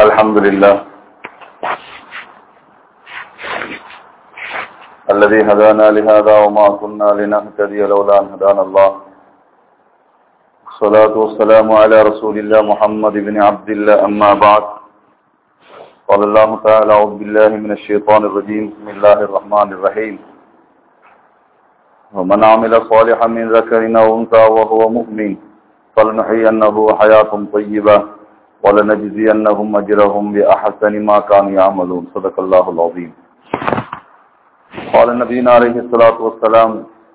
الحمد لله الذي هدانا لهذا وما كنا لنهتدي لولا أن هدانا الله الصلاة والسلام على رسول الله محمد بن عبد الله أما بعد قال الله تعالى أعوذ بالله من الشيطان الرجيم بسم الله الرحمن الرحيم ومن عمل صالحا من ذكر أو أنثى وهو مؤمن فلنحيينه حياة طيبة ولنجزينهم أجرهم بأحسن ما كانوا يعملون صدق الله العظيم قال نبينا عليه الصلاة والسلام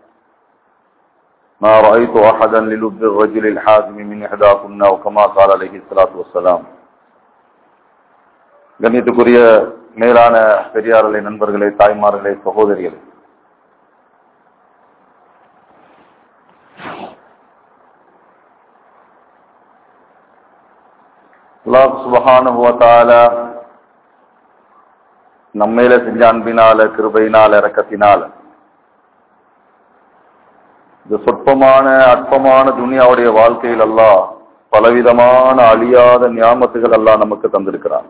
ما رأيت أحدا للب الرجل الحازم من إحداكن أو كما قال عليه الصلاة والسلام கண்ணியத்துக்குரிய மேலான பெரியார்களே நண்பர்களே தாய்மார்களே சகோதரிகளே அல்லாஹ் சுபஹானுஹு வ தஆலா நம்மையில செஞ்ச அன்பினால கிருபையினால இரக்கத்தினால இந்த சொற்பமான அற்பமான துனியாவுடைய வாழ்க்கையில் அல்லாஹ் பலவிதமான அழியாத ஞாபகத்துகள் எல்லாம் நமக்கு தந்திருக்கிறான்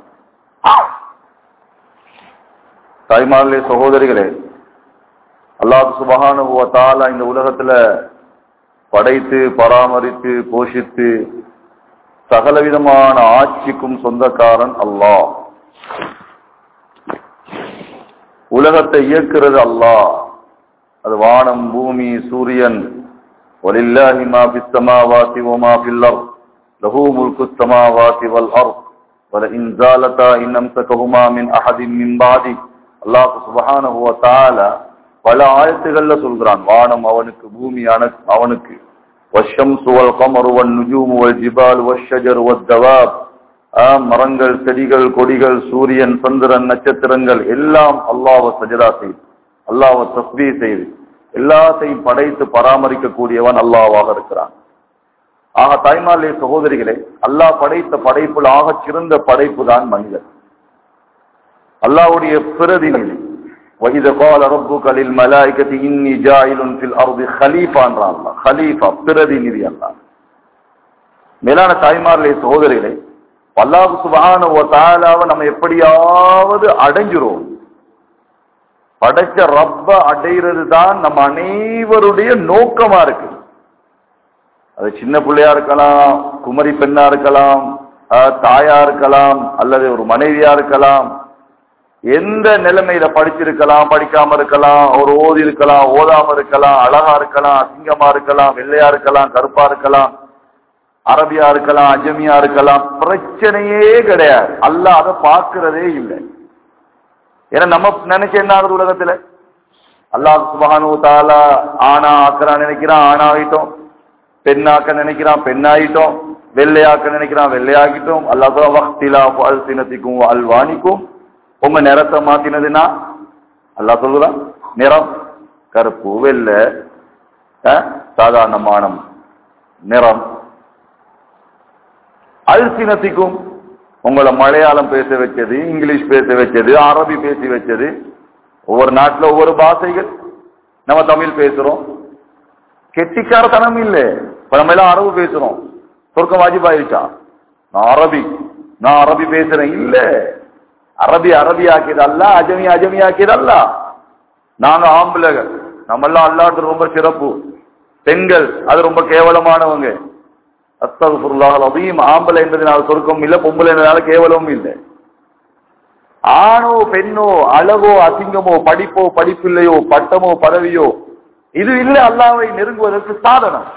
தாய்மார்களே சகோதரிகளே அல்லாஹ் சுபஹானுஹு வ தஆலா இந்த உலகத்துல படைத்து பராமரித்து போஷித்து சகலவிதமான ஆட்சிக்கும் சொந்தக்காரன் அல்லாஹ் உலகத்தை இயக்குறது அல்லாஹ் அது வானம் பூமி சூரியன் வலில்லாஹி மா ஃபிஸ் ஸமாவாதி வ மா ஃபில் அர்த் லஹு முல்கு ஸமாவாதி வல் அர்த் வல இன் ஜாலதா இன் அம்சகஹுமா மின் அஹதின் மின் பாதி அல்லாஹ் சுப்ஹானஹு வ தஆலா பல ஆயத்துகள்ல சொல்றான் வானம் அவனுக்கு பூமி அவனுக்கு والشمس والقمر والنجوم والجبال والشجر والدواب மரங்கள் செடிகள் கொடிகள் சூரியன் சந்திரன் நட்சத்திரங்கள் எல்லாம் அல்லாஹ் சஜதா செய்து அல்லாஹ் தஸ்பீ செய்து எல்லாத்தையும் படைத்து பராமரிக்க கூடியவன் அல்லாவாக இருக்கிறான் ஆக தாய்மாலே சகோதரிகளே அல்லாஹ் படைத்த படைப்புல ஆக சிறந்த படைப்பு தான் மனிதன் அல்லாவுடைய பிரதிநிதி وَإِذَا قَالَ رَبُّكَ لِلْمَلَائِكَةِ إِنِّي جَاعِلٌ فِي الْأَرْضِ خَلِيفَةً அல்லாஹ் خليفة பிரதிநிதி அல்லாஹ் மேலான தாய்மார்களே சகோதரிகளே அல்லாஹ் சுப்ஹானஹு வ தஆலாவை நம்ம எப்படியாவது அடைஞ்சிரோம் படைச்ச ரப்ப அடைகிறது தான் நம்ம அனைவருடைய நோக்கமா இருக்கு அது சின்ன பிள்ளையா இருக்கலாம் குமரி பெண்ணா இருக்கலாம் தாயா இருக்கலாம் அல்லது ஒரு மனைவியா இருக்கலாம் எந்த நிலைமையில படிச்சிருக்கலாம் படிக்காம இருக்கலாம் ஒரு ஓதி இருக்கலாம் ஓதாம இருக்கலாம் அழகா இருக்கலாம் அசிங்கமா இருக்கலாம் வெள்ளையா இருக்கலாம் கருப்பா இருக்கலாம் அரபியா இருக்கலாம் அஜமியா இருக்கலாம் பிரச்சனையே கிடையாது அல்ல அதை பார்க்கிறதே இல்லை ஏன்னா நம்ம நினைச்ச என்ன ஆகுது உலகத்துல அல்லாஹ் சுபஹானு தாலா ஆனா ஆக்குறான் நினைக்கிறான் ஆணாகிட்டோம் பெண்ணாக்க நினைக்கிறான் பெண்ணாயிட்டோம் வெள்ளையாக்க நினைக்கிறான் வெள்ளையாகிட்டோம் அல்லாஹ் வக்திலா அல்சினத்திக்கும் அல்வானிக்கும் உங்க நிறத்தை மாத்தினதுன்னா அல்லா சொல்லுதான் நிறம் கருப்பு வெள்ளை சாதாரணமான நிறம் அல்சினத்திக்கும் உங்களை மலையாளம் பேச வச்சது இங்கிலீஷ் பேச வச்சது அரபி பேசி வச்சது ஒவ்வொரு நாட்டில் ஒவ்வொரு பாஷைகள் நம்ம தமிழ் பேசுறோம் கெட்டிக்காரத்தனம் இல்லை இப்ப நம்ம எல்லாம் அரபு பேசுறோம் சொர்க்கம் வாஜிபாயிருச்சா நான் அரபி நான் அரபி பேசுறேன் இல்ல அரபி அரபி ஆக்கியது அல்ல அஜமி அஜமி ஆக்கியது அல்ல நாங்க ஆம்பளைகள் நம்ம எல்லாம் அல்லாட்டு ரொம்ப சிறப்பு பெண்கள் அது ரொம்ப கேவலமானவங்க அஸ்தகுல்லாஹ் அதையும் ஆம்பளை என்பதனால சொர்க்கம் இல்லை பொம்பளை என்பதனால கேவலமும் இல்லை ஆணோ பெண்ணோ அழகோ அசிங்கமோ படிப்போ படிப்பில்லையோ பட்டமோ பதவியோ இது இல்லை அல்லாவை நெருங்குவதற்கு சாதனம்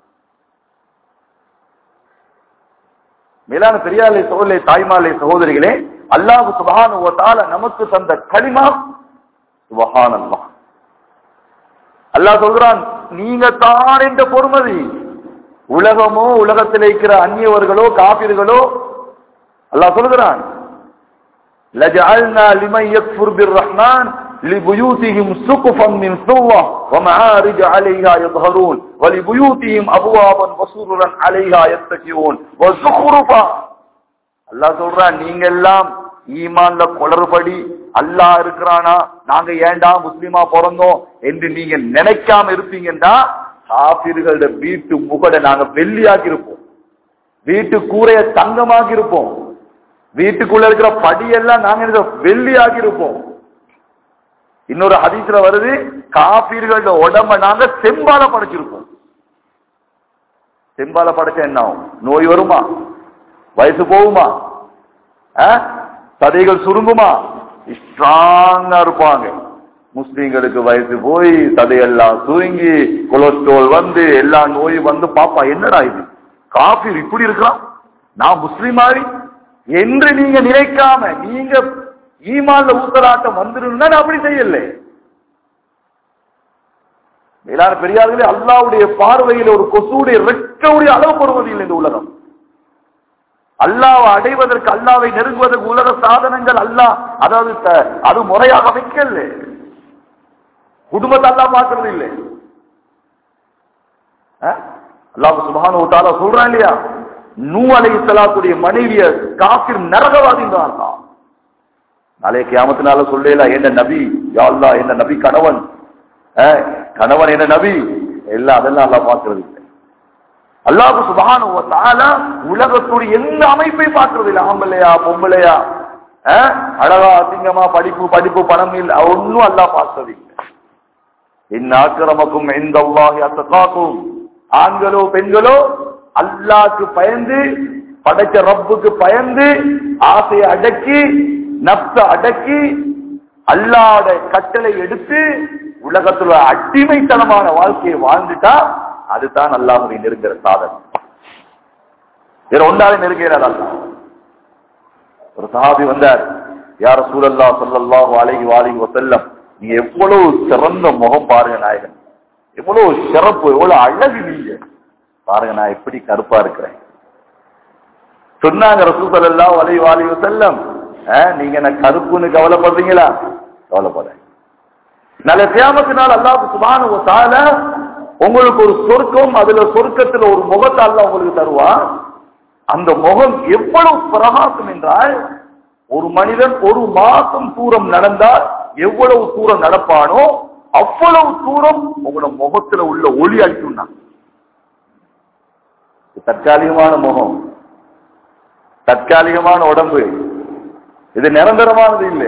மேலான பெரியாலே சோழலை தாய்மாலே சகோதரிகளே அல்லாஹு சுபஹான நமக்கு தந்த களிமா சுபஹான் அல்லா அல்லாஹ் சொல்றான் நீங்க தான் என்ற பொறுமதி உலகமோ உலகத்தில் இருக்கிற அந்நியவர்களோ காபிர்களோ அல்லாஹ் சொல்கிறான் لجعلنا لمن يكفر بالرحمن لبيوتهم سقفا من فضة ومعارج عليها يظهرون ولبيوتهم أبوابا وسررا عليها يتكئون وزخرفا அல்லாஹ் சொல்றான் நீங்க எல்லாம் ஈமான்ல குளறுபடி அல்லாஹ் இருக்கிறானா நாங்க ஏண்டா முஸ்லிமா பிறந்தோம் என்று நீங்க நினைக்காம இருப்பீங்கன்னா காபிர்களோட வீட்டு முகட நாங்க வெள்ளியாக்கி இருப்போம் வீட்டு கூரைய தங்கமாக்கி இருப்போம் வீட்டுக்குள்ள இருக்கிற படியெல்லாம் நாங்க இதை வெள்ளியாகி இருப்போம் இன்னொரு ஹதீஸ்ல வருது காபீர்களோட உடம்ப நாங்க செம்பால படைச்சிருப்போம் செம்பால படைச்சா என்ன ஆகும் நோய் வருமா வயசு போகுமா ஆ? சதைகள் சுருங்குமா ஸ்ட்ராங்கா இருப்பாங்க முஸ்லீம்களுக்கு வயசு போய் சதையெல்லாம் சுருங்கி கொலஸ்ட்ரால் வந்து எல்லா நோயும் வந்து பாப்பா என்னடா இது காபீர் இப்படி இருக்கான் நான் முஸ்லீம் மாதிரி என்று நீங்க நினைக்காம நீங்க ஈமான்ல ஊத்தலாட்டம் வந்துருந்தா நான் அப்படி செய்யல மேலான பெரியார்களே அல்லாவுடைய பார்வையில் ஒரு கொசுடைய ரெட்டவுடைய அளவு படுவது இல்லை இந்த உலகம் அல்லாவை அடைவதற்கு அல்லாவை நெருங்குவதற்கு உலக சாதனங்கள் அல்லாஹ் அதாவது த- அது முறையாக வைக்கல குடும்பத்தை அல்லா பார்க்கறது இல்லை அல்லாஹ் சுபானு தாலா சொல்றான் இல்லையா நூ அலை சலாத்துடைய மனைவிய காசிர் நரகவாதின்றான் நாளைய கியாமத்தினால சொல்லல என்ன நபி யா அல்லாஹ் என்ன நபி கணவன் அஹ், கணவன் என்ன நபி எல்லாம் அதெல்லாம் அல்லாஹ் பார்க்கறது இல்லை அல்லாஹ் சுபஹானஹு வ தஆலா உலகத்துடைய எந்த அமைப்பை பார்க்கறது இல்லை ஆம்பளையா பொம்பளையா அஹ், அழகா அசிங்கமா படிப்பு படிப்பு பணம் இல்ல ஒன்னும் அல்லாஹ் பார்க்கறது இல்லை இன் அக்ரமக்கும் இந்தல்லாஹி அத்தகாக்கும் ஆண்களோ பெண்களோ அல்லாஹ்க்கு பயந்து படைச்ச ரப்புக்கு பயந்து ஆசையை அடக்கி நப்ச அடக்கி அல்லாட கட்டளை எடுத்து உலகத்துல அடிமைத்தனமான வாழ்க்கையை வாழ்ந்துட்டா அதுதான் அல்லாஹுடைய நெருங்கிற சாதனை வேற ஒன்றாலே நெருங்கிறார் அல்லாஹ் ஒரு சஹாபி வந்தார் யார சூழல்லா சொல்லல்லாஹு அலைஹி வாலிஹி வஸல்லம் நீங்க எவ்வளவு சிறந்த முகம் பாருங்க நாயகன் எவ்வளவு சிறப்பு எவ்வளவு அழகு நீங்க பாருங்க நான் எப்படி கருப்பா இருக்கிறேன் சொன்னாங்க ரசூல் ஸல்லல்லாஹு அலைஹி வாலிஹி வஸல்லம் அஹ், நீங்க என்ன கருப்புன்னு கவலைப்படுறீங்களா கவலைப்படுறேன் நல்ல கியாமத்தினால் அல்லாஹ் சுப்ஹானஹு வ தஆலா உங்களுக்கு ஒரு சொர்க்கம் அதுல சொர்க்கத்துல ஒரு முகத்தை அல்லாஹ் உங்களுக்கு தருவான் அந்த முகம் எவ்வளவு பிரகாசம் என்றால் ஒரு மனிதன் ஒரு மாசம் தூரம் நடந்தால் எவ்வளவு தூரம் நடப்பானோ அவ்வளவு தூரம் உங்களோட முகத்துல உள்ள ஒளி அடிக்கும்னா இது தற்காலிகமான முகம் தற்காலிகமான உடம்பு இது நிரந்தரமானது இல்லை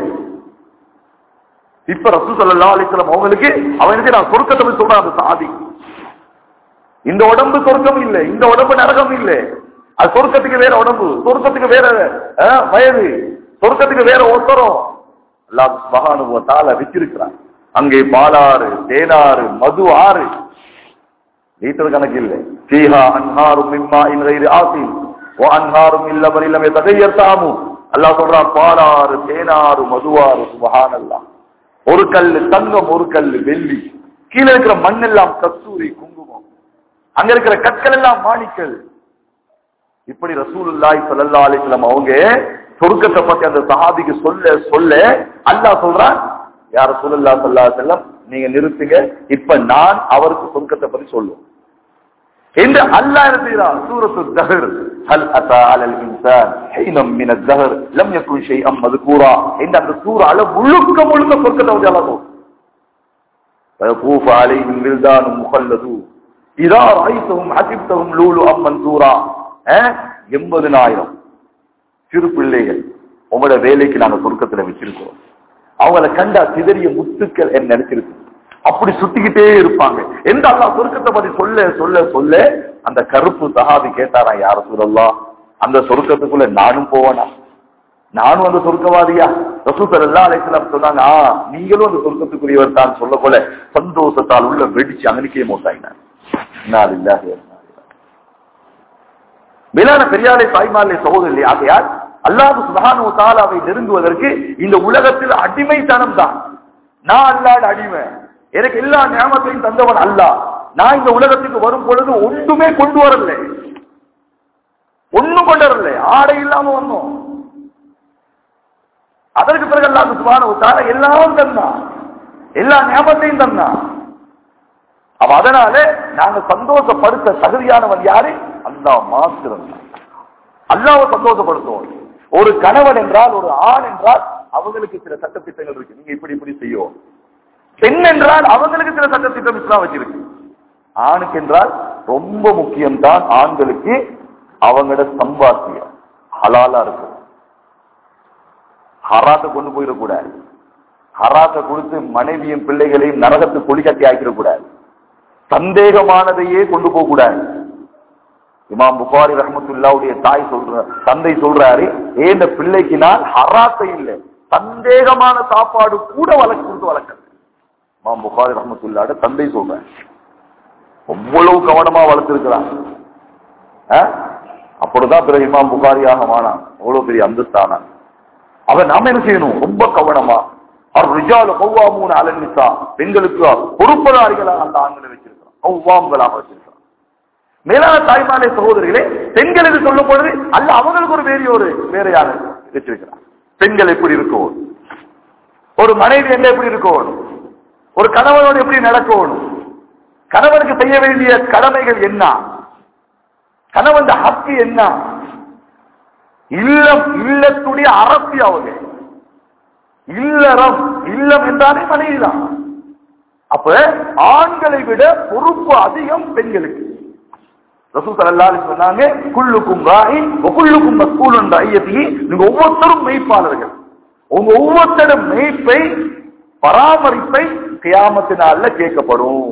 இப்ப ரசூ சல்லா அலிஸ்லாம் அவங்களுக்கு அவனுக்கு நான் சொர்க்கத்தை போய் சொல்றேன் அந்த சாதி இந்த உடம்பு சொர்க்கம் இல்லை இந்த உடம்பு நரகம் இல்லை அது சொர்க்கத்துக்கு வேற உடம்பு சொர்க்கத்துக்கு வேற அஹ், வயது சொர்க்கத்துக்கு வேற ஒத்தரம் அல்லாஹ் சுபஹானஹு வ தஆலா வச்சிருக்கிறான் அங்கே பாலாறு தேனாறு மது ஆறு லிட்டர் கணக்கு இல்லை ஃபீஹா அன்ஹாரும் மிம்மா இன் கைரி ஆசின் வ அன்ஹாரும் இல்ல பரிலம் தகையர் தாமு அல்லாஹ் சொல்றான் பாலாறு தேனாறு மதுவாறு சுபஹானல்லாஹ் ஒரு கல்லு தங்கம் ஒரு கல்லு வெள்ளி கீழே இருக்கிற மண்ணெல்லாம் கஸ்தூரி குங்குமம் அங்க இருக்கிற கற்கள் எல்லாம் மாணிக்கல் இப்படி ரசூலுல்லாஹி ஸல்லல்லாஹு அலைஹி வஸல்லம் அவங்க சொர்க்கத்தை பத்தி அந்த சஹாபிக்கு சொல்ல சொல்ல அல்லாஹ் சொல்றான் யார் ரசூலுல்லாஹி ஸல்லல்லாஹு அலைஹி வஸல்லம் நீங்க நிறுத்துங்க இப்ப நான் அவருக்கு சொர்க்கத்தை பத்தி சொல்லுவேன் என்று அல்லாஹ் என்ன செய்யறான் சூரத்து தஹர் ஹல் அத்தா அலல் இன்சான் ஹீனம் மின தஹர் லம் யகுன் ஷைஅம் மذكورا இந்த அந்த சூரால முழுக்க முழுக்க சொர்க்கத்தை பத்தி அல்லாஹ் சொல்றான் فيطوف عليهم ولدان مخلدون إذا رأيتهم حسبتهم لؤلؤا منثورا எண்பதுனாயிரம் சிறு பிள்ளைகள் உங்களோட வேலைக்கு நாங்க சொர்க்கத்துல வச்சிருக்கிறோம் அவங்கள கண்டா சிதறிய முத்துக்கள் என்ன நினைச்சிருக்கு அப்படி சுத்திக்கிட்டே இருப்பாங்க எந்த அல்லா சொர்க்கத்தை பத்தி சொல்ல சொல்ல சொல்ல அந்த கருப்பு சஹாபி கேட்டாராம் யார சொல்லலாம் அந்த சொர்க்கத்துக்குள்ள நானும் போவேனா நானும் அந்த சொர்க்கவாதியா ரசூசர் எல்லா அலைக்கலாம் சொன்னாங்க ஆ நீங்களும் அந்த சொர்க்கத்துக்குரியவர் தான் சொல்ல போல சந்தோஷத்தால் உள்ள வெடிச்சு அங்கனிக்கே மோட்டாயினார் இன்னால் இல்லாத மேலான பெரியாரை தாய்மாரிலே சகோதரி ஆகையால் அல்லாஹ் சுபஹானு தாலாவை நெருங்குவதற்கு இந்த உலகத்தில் அடிமைத்தனம் தான் நான் அல்லாட அடிமை எனக்கு எல்லா ஞாபகத்தையும் தந்தவன் அல்லாஹ் நான் இந்த உலகத்துக்கு வரும் பொழுது ஒன்றுமே கொண்டு வரல ஒண்ணும் கொண்டு வரல ஆடை இல்லாம வந்தோம் அதற்கு பிறகு அல்லாஹ் சுபஹானு தாலா எல்லாம் தந்தான் எல்லா ஞாபகத்தையும் தந்தான் அப்ப அதனால நாங்க சந்தோஷப்படுத்த தகுதியானவன் யாரு அல்லாஹ் மாத்திரம் அல்லாவை சந்தோஷப்படுத்துவோம் ஒரு கணவன் என்றால் ஒரு ஆண் என்றால் அவங்களுக்கு சில சட்டத்திட்டங்கள் இருக்கு நீங்க இப்படி இப்படி செய்யும் பெண் என்றால் அவங்களுக்கு சில சட்டத்திட்டம் இஸ்லாம் வச்சிருக்கு ஆணுக்கு என்றால் ரொம்ப முக்கியம்தான் ஆண்களுக்கு அவங்களோட சம்பாத்தியம் ஹலாலா இருக்கும் ஹராத்தை கொண்டு போயிடக்கூடாது ஹராத்தை கொடுத்து மனைவியும் பிள்ளைகளையும் நரகத்து கொலி கட்டி ஆக்கிடக்கூடாது சந்தேகமானதையே கொண்டு போக கூடாது இமாம் புகாரி ரஹமத்துல்லாவுடைய தாய் சொல்ற தந்தை சொல்றாரு ஏ இந்த பிள்ளைக்கு நான் ஹராத்தை இல்லை சந்தேகமான சாப்பாடு கூட வளர்க்க கொடுத்து வளர்க்க இமாம் புகாரி ரஹமத்துல்லாட தந்தை சொல்றேன் அவ்வளவு கவனமா வளர்த்திருக்கிறான் அஹ்? அப்படிதான் பிறகு இமாம் புகாரியாக மானான் அவ்வளவு பெரிய அந்தஸ்தானான் அவன் நாம என்ன செய்யணும் ரொம்ப கவனமா அவர் ரிஜால கௌவாமூன் அலன்னிசா பெண்களுக்கு பொறுப்பதாரிகளாக அந்த ஆண்களை வச்சிருக்கிறான் கௌவாம்களாக வச்சிருக்கிறான் மேலான தாய்மாரே சகோதரிகளே பெண்கள் என்று சொல்லும் பொழுது அல்ல அவங்களுக்கு ஒரு வேறு ஒரு வேறையான வச்சிருக்கிறார் பெண்கள் எப்படி இருக்கும் ஒரு மனைவி என்ன எப்படி இருக்கணும் ஒரு கணவனோடு எப்படி நடக்கணும் கணவனுக்கு செய்ய வேண்டிய கடமைகள் என்ன கணவன் ஹக்கு என்ன இல்லம் இல்லத்துடைய அரசி அவங்க இல்லறம் இல்லம் என்றாலே மனைவிதான் அப்ப ஆண்களை விட பொறுப்பு அதிகம் பெண்களுக்கு ரசூல் ஸல்லல்லாஹு அலைஹி சொன்னாங்க குல்லுக்கும் ராஹி வ குல்லுக்கும் மஸ்கூலுன் ரஐயத்திஹி நீங்க ஒவ்வொருத்தரும் மெய்ப்பாளர்கள் உங்க ஒவ்வொருத்தரும் மெய்ப்பை பராமரிப்பை கியாமத்தினால கேட்கப்படும்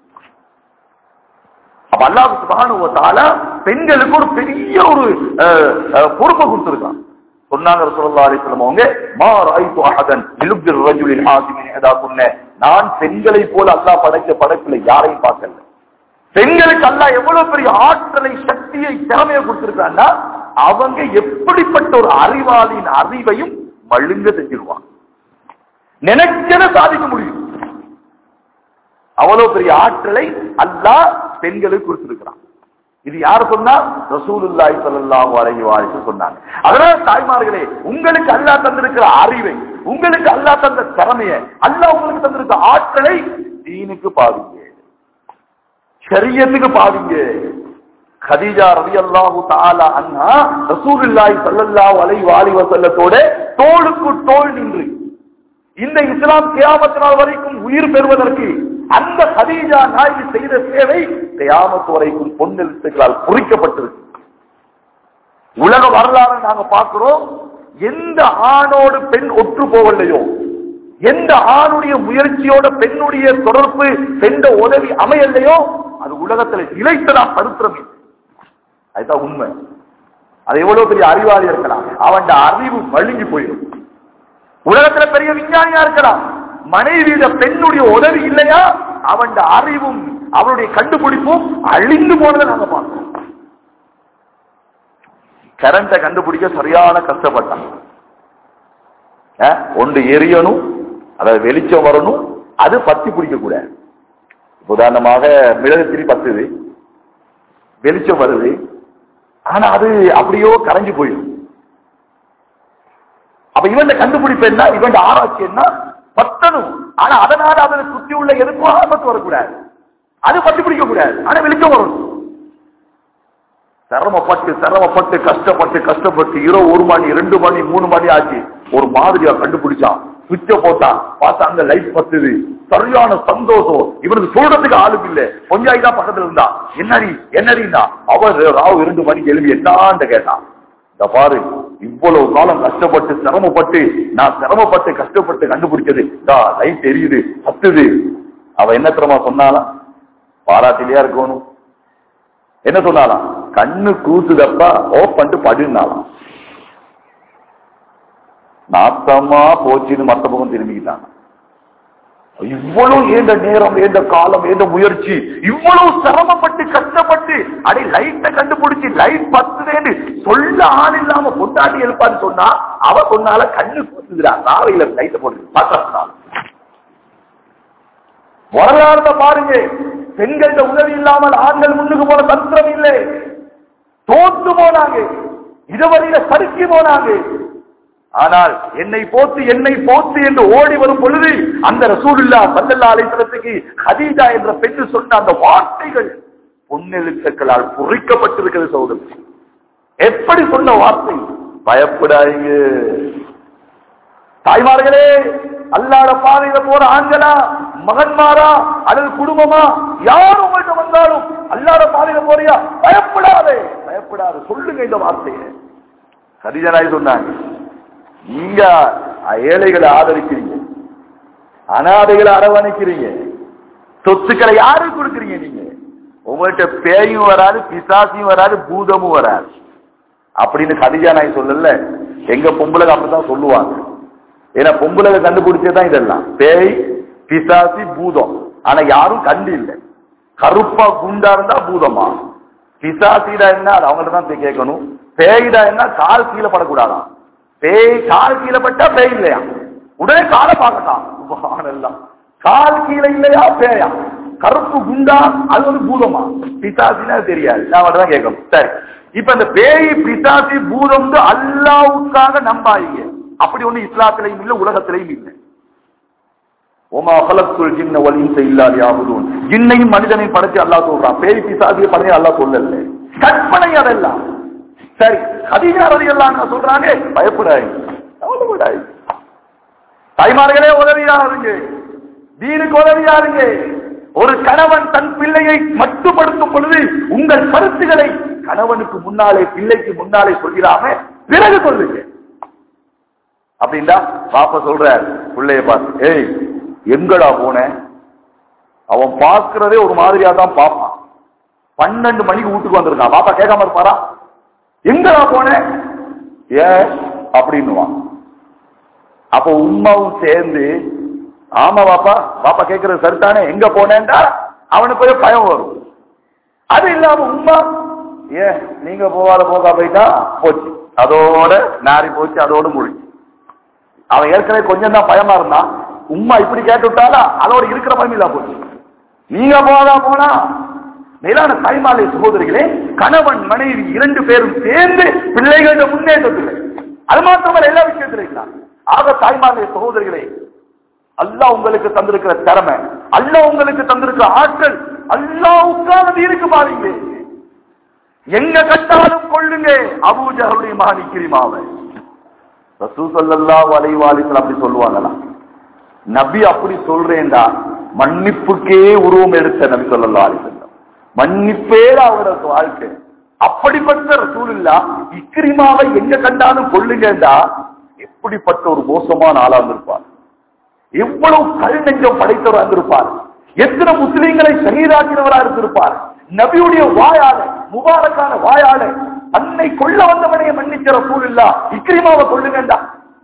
அப்ப அல்லாஹ் சுப்ஹானஹு வ தஆலா பெண்களுக்கு ஒரு பெரிய ஒரு அஹ், அஹ், பொறுப்பை கொடுத்திருக்கான் சொன்னாங்க ரசூலுல்லாஹி அலைஹி வஸல்லம் அவங்க மா ராய்து அஹதன் லிலுபிர் ரஜுலில் ஹாசிமின் இதா குன்ன நான் பெண்களை போல அல்லாஹ் படைச்ச படைப்புல யாரையும் பார்க்கல பெண்களுக்கு அல்லாஹ் எவ்வளவு பெரிய ஆற்றலை சக்தியை திறமையை கொடுத்திருக்கான்னா அவங்க எப்படிப்பட்ட ஒரு அறிவாளியின் அறிவையும் மழுங்க செஞ்சிருவாங்க நினைச்சத சாதிக்க முடியும் அவ்வளவு பெரிய ஆற்றலை அல்லாஹ் பெண்களுக்கு கொடுத்திருக்கிறான் இது யார் சொன்னா ரசூலுல்லாஹி ஸல்லல்லாஹு அலைஹி வஸல்லம் சொன்னாங்க அதனால தாய்மார்களே உங்களுக்கு அல்லாஹ் தந்திருக்கிற அறிவை உங்களுக்கு அல்லாஹ் தந்த திறமையை அல்லாஹ் உங்களுக்கு தந்திருக்கிற ஆற்றலை தீனுக்கு பாவிங்க ஷரியத்துக்கு பாவிங்க கதீஜா ரலியல்லாஹு தஆலா அன்ஹா ரசூலுல்லாஹி ஸல்லல்லாஹு அலைஹி வஆலிஹி வஸல்லத்தோட தோளுக்கு தோள் நின்று இந்த இஸ்லாம் கியாமத் நாள் வரைக்கும் உயிர் பெறுவதற்கு அந்த ஹதீஜா நாயகி செய்த சேவை கியாமத் வரைக்கும் பொன்னெழுத்துக்களால் குறிக்கப்பட்டிருக்கு உலக வரலாறு நாங்க பார்க்கிறோம் எந்த ஆணோடு பெண் ஒற்று போகலையோ எந்த ஆணுடைய முயற்சியோட பெண்ணுடைய தொடர்பு பெண்ட உதவி அமையலையோ அது உலகத்துல நிலைத்ததா சரித்திரம் இல்லை. அதுதான் உண்மை அது எவ்வளவு பெரிய அறிவாளி இருக்கலாம் அவன் அறிவு மழுங்கி போயிடும் உலகத்துல பெரிய விஞ்ஞானியா இருக்கலாம் மனைவியிட பெண்ணுடைய உதவி இல்லையா அவன் அறிவும் அவனுடைய கண்டுபிடிப்பும் அழிந்து போனதை நாங்க பார்க்கிறோம் கரண்ட கண்டுபிடிக்க சரியான கஷ்டப்பட்டான் அஹ், ஒன்று எரியணும் அதாவது வெளிச்சம் வரணும் அது பத்தி பிடிக்க கூடாது உதாரணமாக மிளகு திரி பத்துது வெளிச்சம் வருது ஆனா அது அப்படியோ கரைஞ்சு போயிடும் அப்ப இவன் கண்டுபிடிப்பு என்ன இவன் ஆராய்ச்சி என்ன பத்தணும் ஆனா அதனால அதை சுத்தி உள்ள எதுக்கும் ஆபத்து வரக்கூடாது அது பத்தி பிடிக்க கூடாது ஆனா வெளிச்சம் வரணும் சிரமப்பட்டு சிரமப்பட்டு கஷ்டப்பட்டு கஷ்டப்பட்டு இரவு ஒரு மணி ரெண்டு மணி மூணு மணி ஆச்சு ஒரு மாதிரியா கண்டுபிடிச்சான் சுவிட்ச போட்டான் பார்த்தா அங்க லைட் பத்துது சரியான சந்தோஷம் இவனுக்கு சொல்றதுக்கு ஆளுக்கு இல்ல கொஞ்சம் தான் பக்கத்துல இருந்தா என்னடி என்னடின்னா அவர் ராவு இரண்டு மணிக்கு எழுதி என்னான்னு கேட்டான் இந்த பாரு இவ்வளவு காலம் கஷ்டப்பட்டு சிரமப்பட்டு நான் சிரமப்பட்டு கஷ்டப்பட்டு கண்டுபிடிச்சது இதா லைட் எரியுது பத்துது அவ என்ன திறமா சொன்னாலாம் பாராட்டிலையா இருக்கணும் என்ன சொன்னாலாம் கண்ணு கூசுதப்பா ஓப் பண்ணிட்டு படுனாலாம் நாத்தமா போச்சுன்னு மத்த பக்கம் திரும்பிக்கிட்டாங்க இவ்வளவு ஏந்த நேரம் ஏந்த காலம் ஏந்த முயற்சி இவ்வளவு சிரமப்பட்டு கஷ்டப்பட்டு அடே லைட்டை கண்டுபிடிச்சு லைட் பத்துதேன்னு சொல்ல ஆள் இல்லாம கொண்டாடி எழுப்பான்னு சொன்னா அவ சொன்னால கண்ணு கூசுதுடா நாவையில லைட்டை போட்டு பார்த்தா வரலாறுல பாருங்க பெண்கள உதவி இல்லாமல் ஆண்கள் முன்னுக்கு போன தந்திரம் இல்லை தோத்து போனாங்க இதுவரையில சறுக்கி போனாங்க ஆனால் என்னை போத்து என்னை போத்து என்று ஓடி வரும் பொழுது அந்த ரசூலுல்லா சல்லல்லா அலிசலத்துக்கு ஹதீஜா என்ற பெண்ணு சொன்ன அந்த வார்த்தைகள் பொன்னெழுத்துக்களால் பொறிக்கப்பட்டிருக்கிறது சகோதரர் எப்படி சொன்ன வார்த்தை பயப்படாதீங்க தாய்மார்களே அல்லாட பாதையில போற ஆண்களா மகன்மாரா அல்லது குடும்பமா யார் உங்கள்கிட்ட வந்தாலும் அல்லாட பாதையில போறியா பயப்படாதே பயப்படாது சொல்லுங்க இந்த வார்த்தையை கதிஜனாய் சொன்னாங்க நீங்க ஏழைகளை ஆதரிக்கிறீங்க அனாதைகளை அரவணைக்கிறீங்க சொத்துக்களை யாருக்கு கொடுக்குறீங்க நீங்க உங்கள்கிட்ட பேயும் வராது பிசாசியும் வராது பூதமும் வராது அப்படின்னு கடிஜா நாய் சொல்லல எங்க பொம்பளை அப்படித்தான் சொல்லுவாங்க ஏன்னா பொம்பளை கண்டுபிடிச்சதான் இதெல்லாம் பேய் பிசாசி பூதம் ஆனா யாரும் கண்டு இல்லை கருப்பா குண்டா இருந்தா பூதமா பிசாசிடா என்ன அது அவங்கள்ட்ட தான் போய் கேட்கணும் பேயிடா என்ன கால் கீழே படக்கூடாதாம் பேய் கால் கீழே பட்டா பேய் இல்லையா உடனே காலை பார்க்கட்டான் சுபஹானல்லாஹ். கால் கீழே இல்லையா பேயா கருப்பு குண்டா அது வந்து பூதமா பிசாசினா தெரியாது நான் அவர்ட்ட தான் கேட்கணும் சரி இப்ப இந்த பேய் பிசாசி பூதம் அல்லாவுக்காக நம்பாயிங்க அப்படி ஒண்ணு இஸ்லாத்திலையும் இல்லை உலகத்திலையும் இல்லை ஒமா அகலத்துல் ஜின்ன வல் இன்ச இல்லா லியாபுதூன் ஜின்னையும் மனிதனையும் படைச்சு அல்லாஹ் சொல்றான் பேய் பிசாசியை படைச்சு அல்லாஹ் சொல்லல கற்பனை அதெல்லாம் சரி ஹதீஜா ரலியல்லாஹு அன்ஹா சொல்றாங்க பயப்படாய் கவலைப்படாய் தாய்மார்களே உதவியாருங்க தீனுக்கு உதவியாருங்க ஒரு கணவன் தன் பிள்ளையை மட்டுப்படுத்தும் பொழுது உங்கள் கருத்துக்களை கணவனுக்கு முன்னாலே பிள்ளைக்கு முன்னாலே சொல்கிறாம பிறகு சொல்லுங்க அப்படின்னா பாப்பா சொல்றார் பிள்ளைய பார்த்து ஏய் எங்கடா போன அவன் பார்க்கிறதே ஒரு மாதிரியா தான் பார்ப்பான் பன்னெண்டு மணிக்கு வீட்டுக்கு வந்திருக்கான் பாப்பா கேட்காம இருப்பாரா எங்கடா போன ஏன் அப்படின்னுவான் அப்போ உமாவும் சேர்ந்து ஆமா பாப்பா பாப்பா கேட்கறது சரிதானே எங்க போனேன்டா அவனுக்கு போய் பயம் வரும் அது இல்லாம உமா ஏன் நீங்க போகாத போகா போயிட்டா போச்சு அதோட நாரி போச்சு அதோட முடிச்சு அவன் ஏற்கனவே கொஞ்சம் தான் பயமா இருந்தான் உம்மா இப்படி கேட்டு விட்டாலா அதோட இருக்கிற பயம் இல்ல போச்சு நீங்க போதா போனா மேலான தாய்மாலை சகோதரிகளே கணவன் மனைவி இரண்டு பேரும் சேர்ந்து பிள்ளைகளோட முன்னேற்றத்தில் அது மாத்திரமல்ல எல்லா விஷயத்திலும் இருக்கலாம் ஆக தாய்மாலை சகோதரிகளே அல்லாஹ் உங்களுக்கு தந்திருக்கிற திறமை அல்லாஹ் உங்களுக்கு தந்திருக்கிற ஆற்றல் அல்லாவுக்கானது இருக்கு பாருங்க எங்க கட்டாலும் கொள்ளுங்க அபூஜகளுடைய மகன் இக்கிரிமாவை ரசூசல்லாஹு அலைஹி வஸல்லம் அப்படி சொல்லுவாங்களாம் நபி அப்படி சொல்றேன்டா மன்னிப்புக்கே உருவம் எடுத்த நபி ஸல்லல்லாஹு அலைஹி வஸல்லம் மன்னிப்பே அவரது வாழ்க்கை அப்படிப்பட்ட ரசூலுல்லா இக்ரிமாவை எங்க கண்டாலும் கொள்ளுங்கடா எப்படிப்பட்ட ஒரு மோசமான ஆளா இருந்திருப்பார் எவ்வளவு கல் நெஞ்சம் படைத்தவராக இருந்திருப்பார் எத்தனை முஸ்லீம்களை சகிதாக்கினவராக இருந்திருப்பார் நபியுடைய வாயால முபாரக்கான வாயால தன்னை கொள்ள வந்தவனைய மன்னிக்கிற ரசூலுல்லா இக்ரிமாவை கொள்ளுங்கண்டா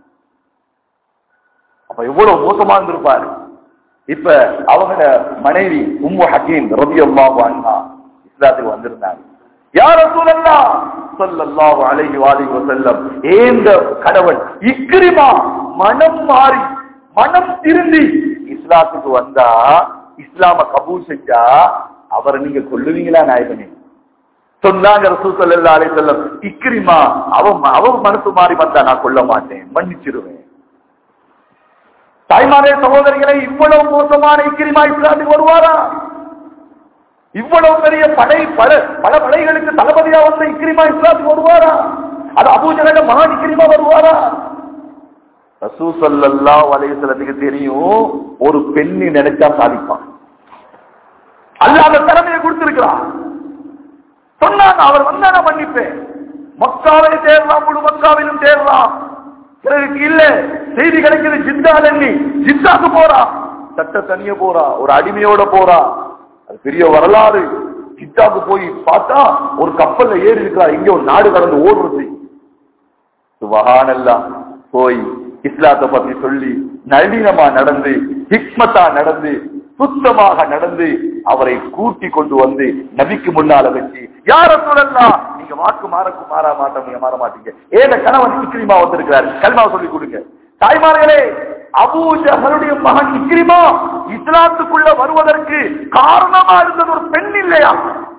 அப்ப எவ்வளவு மோசமா இருந்திருப்பாரு இப்ப அவங்க மனைவி உம்மு ஹக்கீம் ரபி அல்லாஹு அன்ஹா இஸ்லாத்துக்கு வந்திருந்தாங்க யார் ரசூலல்லா ஸல்லல்லாஹு அலைஹி வஆலிஹி வஸல்லம் ஏந்த கடவுள் இக்ரிமா மனம் மாறி மனம் திருந்தி இஸ்லாத்துக்கு வந்தா இஸ்லாம கபூல் செஞ்சா அவரை நீங்க கொல்லுவீங்களா நாயகனே சொன்னாங்க ரசூல் ஸல்லல்லாஹு அலைஹி வஸல்லம் இக்ரிமா அவன் அவன் மனசு மாறி வந்தா நான் கொல்ல மாட்டேன் மன்னிச்சிருவேன் தாய்மாரே சகோதரிகளை இவ்வளவு மோசமான இக்கிரிமா இஸ்லாத்துக்கு வருவாரா இவ்வளவு பெரிய படை பல பல படைகளுக்கு தளபதியா வந்த இக்கிரிமா இஸ்லாத்துக்கு வருவாரா அது அபூஜகட மகான் இக்கிரிமா வருவாரா ரசூசல்லா வலையசலத்துக்கு தெரியும் ஒரு பெண்ணி நினைச்சா சாதிப்பான் அல்லாத திறமையை கொடுத்திருக்கிறான் சொன்னாங்க அவர் வந்தா நான் மன்னிப்பேன் மக்காவை தேடலாம் முழு மக்காவிலும் தேடலாம் பிறகு இல்ல செய்தி கிடைக்கிறது ஜித்தால் எண்ணி ஜித்தாக்கு போறா சட்ட தனிய போறா ஒரு அடிமையோட போறா அது பெரிய வரலாறு ஜித்தாக்கு போய் பார்த்தா ஒரு கப்பல்ல ஏறி இருக்கா இங்க ஒரு நாடு கடந்து ஓடுறது சுபஹானல்லா போய் இஸ்லாத்தை பத்தி சொல்லி நளினமா நடந்து ஹிக்மத்தா நடந்து சுத்தமாக நடந்து அவரை கூட்டி கொண்டு வந்து நபிக்கு முன்னால வச்சு யார சொல்லலாம் நீங்க வாக்கு மாறக்கு மாற மாட்டீங்க மாற மாட்டீங்க ஏத கணவன் இக்ரிமா வந்திருக்கிறார் கல்மா சொல்லி கொடுங்க தாய்மார்களே அபூஜகளுடைய மகன் இக்ரிமா இஸ்லாத்துக்குள்ள வருவதற்கு காரணமா இருந்தது ஒரு பெண் இல்லையா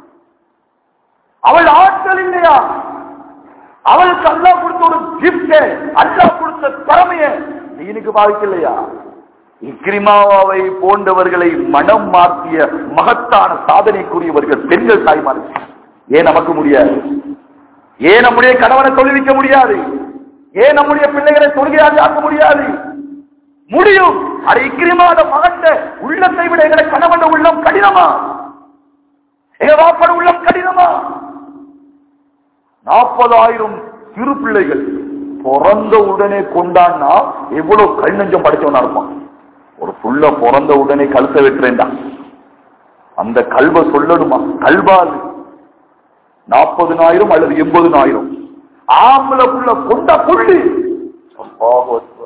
அவள் ஆற்றல் இல்லையா அவளுக்கு அல்லாஹ் கொடுத்த ஒரு கிஃப்ட் அல்லாஹ் கொடுத்த திறமைய நீனுக்கு பாதிக்கலையா இக்ரிமாவை போன்றவர்களை மனம் மாற்றிய மகத்தான சாதனைக்குரியவர்கள் பெண்கள் தாய்மார்கள் ஏன் நமக்கு முடியாது ஏன் நம்முடைய கணவனை தொழிலிக்க முடியாது ஏன் நம்முடைய பிள்ளைகளை தொழுகையாக ஆக்க முடியாது முடியும் அது இக்ரிமாத மகட்ட உள்ளத்தை விட எங்களை கணவன் உள்ளம் கடினமா எங்க வாப்பட உள்ளம் கடினமா நாற்பதாயிரம் சிறு பிள்ளைகள் பிறந்த உடனே கொண்டான்னா எவ்வளவு கல் நெஞ்சம் படைச்சவனா இருப்பான் ஒரு புள்ள பிறந்த உடனே கழுத்தை வெட்டுறேன்டா அந்த கல்வ சொல்லணுமா கல்வாது நாற்பதுனாயிரம் அல்லது எண்பதுனாயிரம் ஆம்பளை புள்ள கொண்ட புள்ளி அல்லாஹு அக்பர்.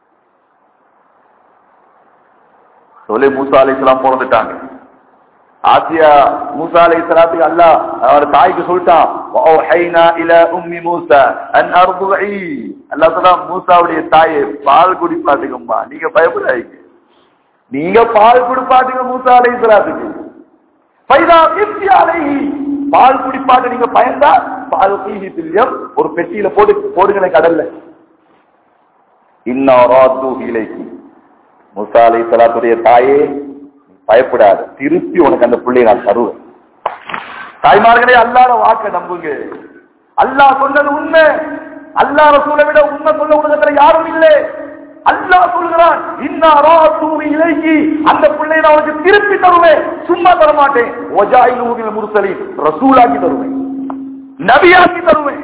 சொல்லி மூசா அலை இஸ்லாம் பிறந்துட்டாங்க ஆசியா மூசா அலை இஸ்லாத்துக்கு அல்லாஹ் அவர் தாய்க்கு சொல்லிட்டான் வஅவ்ஹைனா இலா உம்மி மூசா அன் அர்துஇ அல்லாஹ் சொல்றா மூசாவுடைய தாயே பால் குடிப்பாட்டுங்கம்மா நீங்க பயப்படாதீங்க நீங்க பால் குடிப்பாட்டுங்க மூசா அலை இஸ்லாத்துக்கு பைதா கிப்தி அலைஹி பால் குடிப்பாட்டு நீங்க பயந்தா பால் கீஹி பில்யம் ஒரு பெட்டியில போட்டு போடுங்களேன் கடல்ல இன்னாராத்து இலைக்கு மூசா அலை சலாத்துடைய தாயே நீ பயப்படாத திருப்பி உனக்கு அந்த பிள்ளையை நான் தருவேன் தாய்மார்களே அல்லாத வாக்க நம்புங்க அல்லாஹ் சொன்னது உண்மை அல்லாஹ் ரசூலை விட உண்மை சொல்ல உலகத்துல யாரும் இல்லை அல்லாஹ் சொல்கிறான் இன்னாராத்து இலைக்கு அந்த பிள்ளையை நான் உனக்கு திருப்பி தருவேன் சும்மா தர மாட்டேன் ஒஜாயில் முருசலி ரசூலாக்கி தருவேன் நபியாக்கி தருவேன்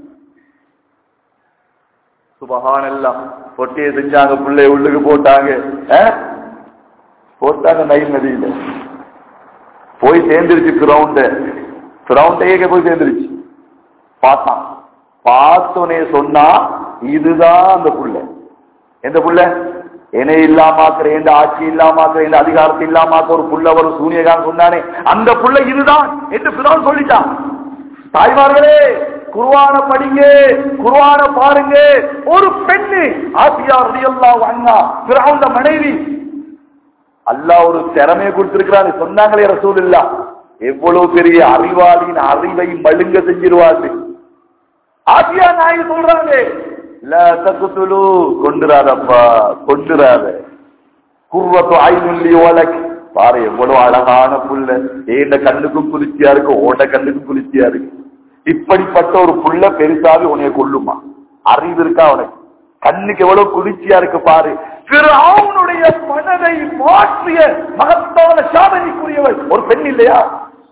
சுபஹானல்லாம் பொட்டியை செஞ்சாங்க பிள்ளை உள்ளுக்கு போட்டாங்க அஹ்? போட்டாங்க நைல் நதியில போய் சேர்ந்துருச்சு கிரவுண்ட் கிரவுண்டையே போய் சேர்ந்துருச்சு பார்த்தான் பார்த்தோனே சொன்னா இதுதான் அந்த புள்ள எந்த புள்ள என்னை இல்லாமாக்குற எந்த ஆட்சி இல்லாமாக்குற எந்த அதிகாரத்தை இல்லாமாக்க ஒரு புள்ள ஒரு சூனியகான் சொன்னானே அந்த புள்ள இதுதான் என்று பிறவன் சொல்லிட்டான் தாய்மார்களே குருவான படிங்க குருவான பாருங்க ஒரு பெண்ணு ஆசியா ரலியல்லாஹு அன்ஹா பிறவுண்ட மனைவி அல்லாஹ் ஒரு திறமையை கொடுத்திருக்கிறாரு சொன்னாங்களே ரசூல் இல்லா எவ்வளவு பெரிய அறிவாளியின் அறிவை மழுங்க செஞ்சிருவாரு ஆசியா நாயகி சொல்றாங்க இல்ல தக்குத்துலு கொண்டுராதப்பா கொண்டுராத குர்வத்து ஐநுல்லி ஓலக் பாரு எவ்வளவு அழகான புள்ள ஏண்ட கண்ணுக்கும் குளிர்ச்சியா இருக்கு ஓட கண்ணுக்கும் குளிர்ச்சியா இருக்கு இப்படிப்பட்ட ஒரு புள்ள பெருசாவி உன்னைய கொள்ளுமா அறிவு இருக்கா உனக்கு கண்ணுக்கு எவ்வளவு குளிர்ச்சியா இருக்கு பாரு அவனுடைய மனதை மாற்றிய மகத்தான சாதனைக்குரியவள் ஒரு பெண் இல்லையா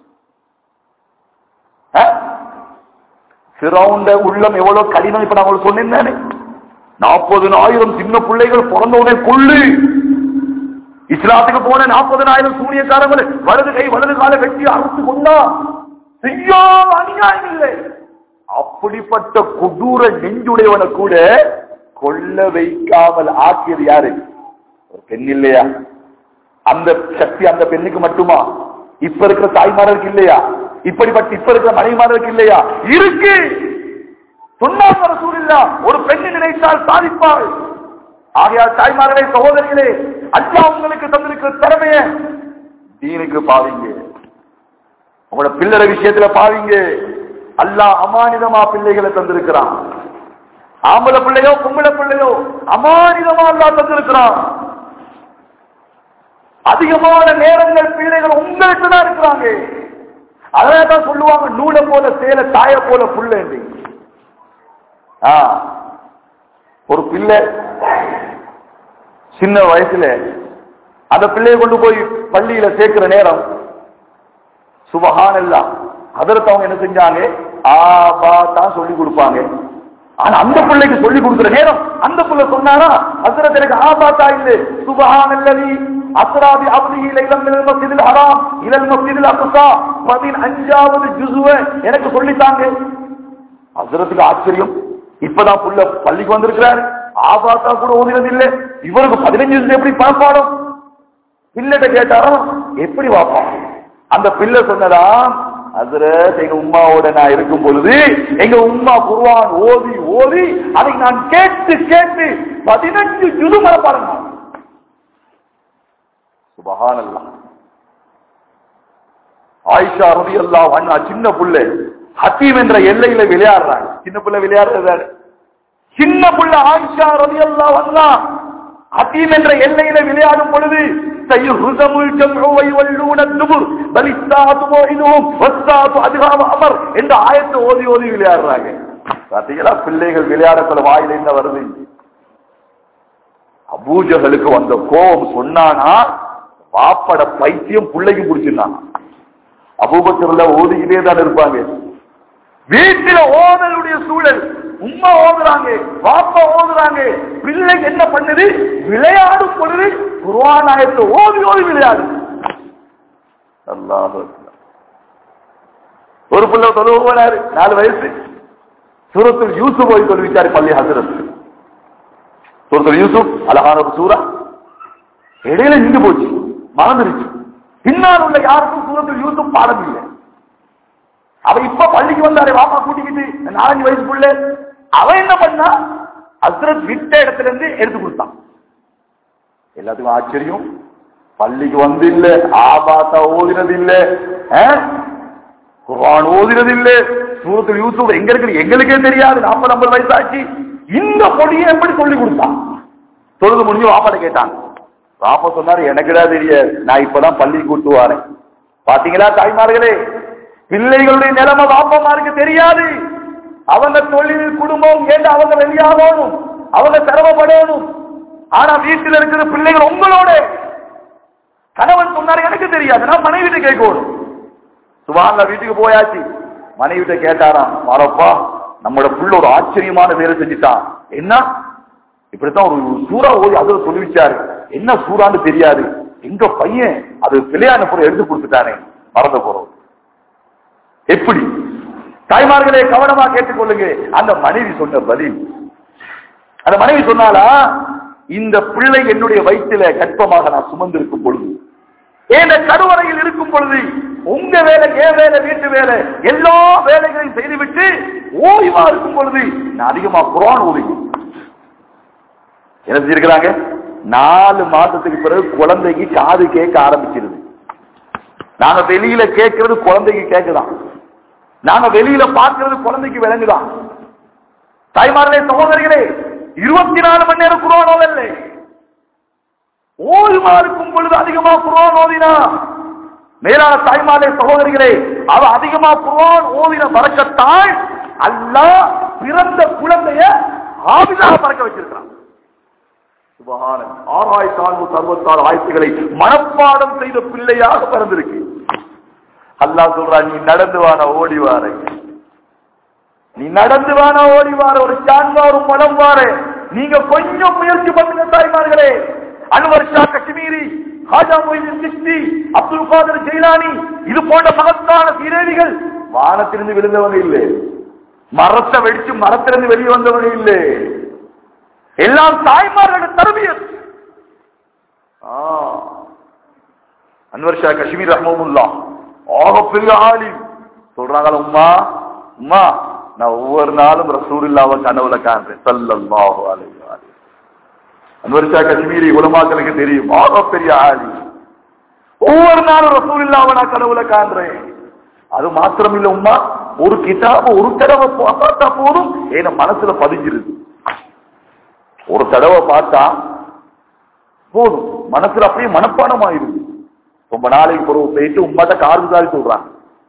சிறவுண்ட உள்ளம் எவ்வளவு கடினம் இப்ப நான் உங்களுக்கு சொன்னேன் தானே நாற்பதுனாயிரம் சின்ன பிள்ளைகள் பிறந்தவுடனே கொள்ளு இஸ்லாத்துக்கு போன நாற்பதனாயிரம் சூனியக்காரங்கள் வலது கை வலது கால வெட்டி அறுத்து கொண்டா செய்யாம அநியாயம் இல்லை அப்படிப்பட்ட கொடூர நெஞ்சுடையவனை கூட கொல்ல வைக்காமல் ஆக்கியது யாரு ஒரு பெண் இல்லையா அந்த சக்தி அந்த பெண்ணுக்கு மட்டுமா இப்ப இருக்கிற தாய்மார்களுக்கு இல்லையா இப்படிப்பட்ட இப்ப இருக்கிற மனைவிமார்களுக்கு இல்லையா இருக்கு சொன்னாங்க சூழ்நிலை ஒரு பெண்ணை நினைத்தால் சாதிப்பாள் ஆகையால் தாய்மார்களே சகோதரிகளே அல்லா உங்களுக்கு தந்திருக்கிற திறமைய தீனுக்கு பாவீங்க உங்களோட பிள்ளை விஷயத்துல பாவீங்க அல்லாஹ் அமானிதமா பிள்ளைகளை தந்திருக்கிறான் ஆம்பளை பிள்ளையோ பொம்பளை பிள்ளையோ அமானிதமா அல்லா தந்திருக்கிறான் அதிகமான நேரங்கள் பிள்ளைகள் உங்களுக்கு தான் இருக்கிறாங்க அதனால தான் சொல்லுவாங்க நூலை போல சேல தாய போல புள்ள ஒரு பிள்ளை சின்ன வயசுல அந்த பிள்ளையை கொண்டு போய் பள்ளியில சேர்க்கிற நேரம் சுபகான் எல்லாம் அதற்கு அவங்க என்ன செஞ்சாங்க ஆ பா தான் சொல்லி கொடுப்பாங்க ஆனா அந்த பிள்ளைக்கு சொல்லி கொடுக்கிற நேரம் அந்த பிள்ளை சொன்னாரா அசரத் எனக்கு ஆபாத்தா இல்லை சுபஹான் அல்லதி அஸ்ராபி அப்திஹி லைலம் மினல் மஸ்ஜிதில் ஹராம் இலல் மஸ்ஜிதில் அக்ஸா 15வது ஜுஸுவ எனக்கு சொல்லித்தாங்க அசரத்துக்கு ஆச்சரியம் இப்பதான் புள்ள பள்ளிக்கு வந்திருக்கிறாரு ஆபாத்தா கூட ஓதினது இல்லை இவருக்கு பதினஞ்சு ஜுஸ் எப்படி பாப்பாடும் பிள்ளைகிட்ட கேட்டாலும் எப்படி வாப்பான் அந்த பிள்ளை சொன்னதா ஹசரத் எங்க உம்மாவோட நான் இருக்கும் பொழுது எங்க உம்மா குர்ஆன் ஓதி ஓதி அதை நான் கேட்டு கேட்டு பதினஞ்சு ஜுது மரப்பாருங்க சுபஹானல்லாஹ் ஆயிஷா ரலியல்லாஹு அன்ஹா சின்ன புள்ளை ஹத்தீம் என்ற எல்லையில விளையாடுறாங்க சின்ன புள்ள விளையாடுறது சின்ன புள்ள ஆயிஷா ரலியல்லாஹு அன்ஹா ஹத்தீம் என்ற எல்லையில விளையாடும் பொழுது சையுஹுசமுல் ஜம்உ வயுவல்லூன துபுர் பல் இஸ்ஸாஅத்து மௌஇதுஹும் வஸ்ஸாஅத்து அத்ஹாப அமர் என்ற ஆயத்தை ஓதி ஓதி விளையாடுறாங்க பாத்தீங்களா பிள்ளைகள் விளையாடக்குள்ள வாயில என்ன வருது அபூஜகளுக்கு வந்த கோபம் சொன்னானா பாப்பட பைத்தியம் பிள்ளைக்கு பிடிச்சிருந்தாங்க அபூபக்கர்ல ஓதிக்கிட்டே தான் இருப்பாங்க வீட்டில ஓதலுடைய சூழல் உம்மா ஓதுறாங்க பாப்பா ஓதுறாங்க பிள்ளை என்ன பண்ணுது விளையாடும் பொழுது குருவானாயத்தை ஓதி ஓதி விளையாடு அல்லாஹ் ஒரு பிள்ளை தொழுவு போனாரு நாலு வயசு சூரத்தில் யூசுப் போய் தொழுவிச்சாரு பள்ளி ஹசரத் சூரத்தில் யூசுப் அழகான ஒரு சூறா இடையில நின்று போச்சு மறந்துருச்சு பின்னால் உள்ள யாருக்கும் சூரத்தில் யூசுப் பாடம் இல்லை அவ இப்ப பள்ளிக்கு வந்தாரு வாப்பா கூட்டிக்கிட்டு நாலஞ்சு வயசுக்குள்ள அவன் என்ன பண்ணா ஹசரத் விட்ட இடத்துல இருந்து எடுத்து கொடுத்தான் எல்லாத்துக்கும் ஆச்சரியம் பள்ளிக்கு வந்து இல்ல ஆபாத்தா ஓதினது இல்ல ஆஹ்? குர்ஆன் ஓதினது இல்ல சூரத்தில் யூசுப் எங்க இருக்கு எங்களுக்கே தெரியாது நாற்பது ஐம்பது வயசாச்சு இந்த பொடியை எப்படி சொல்லி கொடுத்தான் தொழுது முடிஞ்சு வாப்பாட்ட கேட்டான் வாப்பா சொன்னாரு எனக்குடா தெரியாது நான் இப்பதான் பள்ளி கூட்டு வரேன் பாத்தீங்களா தாய்மார்களே பிள்ளைகளுடைய நிலைமை வாப்பமாருக்கு தெரியாது அவங்க தொழில் குடும்பம் ஏண்டு அவங்க வெளியாகணும் அவங்க சிரமப்படணும் ஆனா வீட்டில் இருக்கிற பிள்ளைகள் உங்களோட கணவன் சொன்னாரு எனக்கு தெரியாது நான் மனைவிட்டு கேட்கணும் சுபாங்க வீட்டுக்கு போயாச்சு மனைவிட்ட கேட்டாராம் மாறப்பா நம்மளோட புள்ள ஒரு ஆச்சரியமான வேலை செஞ்சுட்டான் என்ன இப்படித்தான் ஒரு சூறா ஓடி அதுல சொல்லிவிச்சாரு என்ன சூறான்னு தெரியாது எங்க பையன் அது பிள்ளையான பொருள் எடுத்து கொடுத்துட்டானே மறந்து போறோம் எப்படி தாய்மார்களே கவனமா கேட்டுக்கொள்ளுங்க அந்த மனைவி சொன்ன பதில் அந்த மனைவி சொன்னாலா இந்த பிள்ளை என்னுடைய வயிற்றில கற்பமாக நான் சுமந்திருக்கும் பொழுது இந்த கருவறையில் இருக்கும் பொழுது உங்க வேலை ஏன் வேலை வீட்டு வேலை எல்லா வேலைகளையும் செய்துவிட்டு ஓய்வா இருக்கும் பொழுது நான் அதிகமா குரான் ஓதி என்ன செஞ்சிருக்கிறாங்க நாலு மாசத்துக்கு பிறகு குழந்தைக்கு காது கேட்க ஆரம்பிச்சிருது நாங்க வெளியில கேட்கறது குழந்தைக்கு கேட்குதான் நாங்க வெளியில பார்க்கிறது குழந்தைக்கு விளங்குதான் தாய்மார்களே சகோதரிகளே இருபத்தி நாலு மணி நேரம் குரான் ஓதல்ல ஓய்வா இருக்கும் பொழுது அதிகமா குரான் ஓதினா மேலான தாய்மார்களே சகோதரிகளே அவ அதிகமா குரான் ஓதின பறக்கத்தால் அல்லாஹ் பிறந்த குழந்தைய ஆவிதாக பறக்க வச்சிருக்கான் சுபஹானன் ஆறாயிரத்தி நானூத்தி அறுபத்தாறு ஆயிரத்துகளை மனப்பாடம் செய்த பிள்ளையாக பிறந்திருக்கு அல்லாஹ் சொல்றான் நீ நடந்து வான ஓடி வார நீ நடந்து வான ஓடி வார ஒரு சான்வா ஒரு படம் வார நீங்க கொஞ்சம் முயற்சி பண்ணுங்க தாய்மார்களே அன்வர் ஷா காஷ்மீரி ஹாஜா மொய்தீன் சிஸ்தி அப்துல் காதர் ஜெயிலானி இது போன்ற மகத்தான சீரேவிகள் வானத்திலிருந்து விழுந்தவங்க இல்லை மரத்தை வெடிச்சு மரத்திலிருந்து வெளியே வந்தவங்க இல்லை எல்லாம் தாய்மார்களோட தரபியத் அன்வர் ஷா காஷ்மீர் ரஹ்மமுல்லா ஆகப்பெரிய ஆலிம் சொல்றாங்க உம்மா உம்மா நான் ஒவ்வொரு நாளும் ரசூலுல்லாவை கனவுல காண்றேன் சல்லல்லாஹு அலைஹி வஸல்லம் அன்வர் ஷா காஷ்மீரி உலமாக்களுக்கு தெரியும் ஆகப்பெரிய ஆலிம் ஒவ்வொரு நாளும் ரசூலுல்லாவை நான் கனவுல காண்றேன் அது மாத்திரம் இல்ல உம்மா ஒரு கிதாப ஒரு தடவை பார்த்தா போதும் என் மனசுல பதிஞ்சிருது ஒரு தடவை பார்த்தா போதும் மனசுல அப்படியே மனப்பாடம் ஆயிருது ரொம்ப நாளைக்கு பிறகு போயிட்டு உம்மாட்ட காரணத்தாரி சொல்றாங்க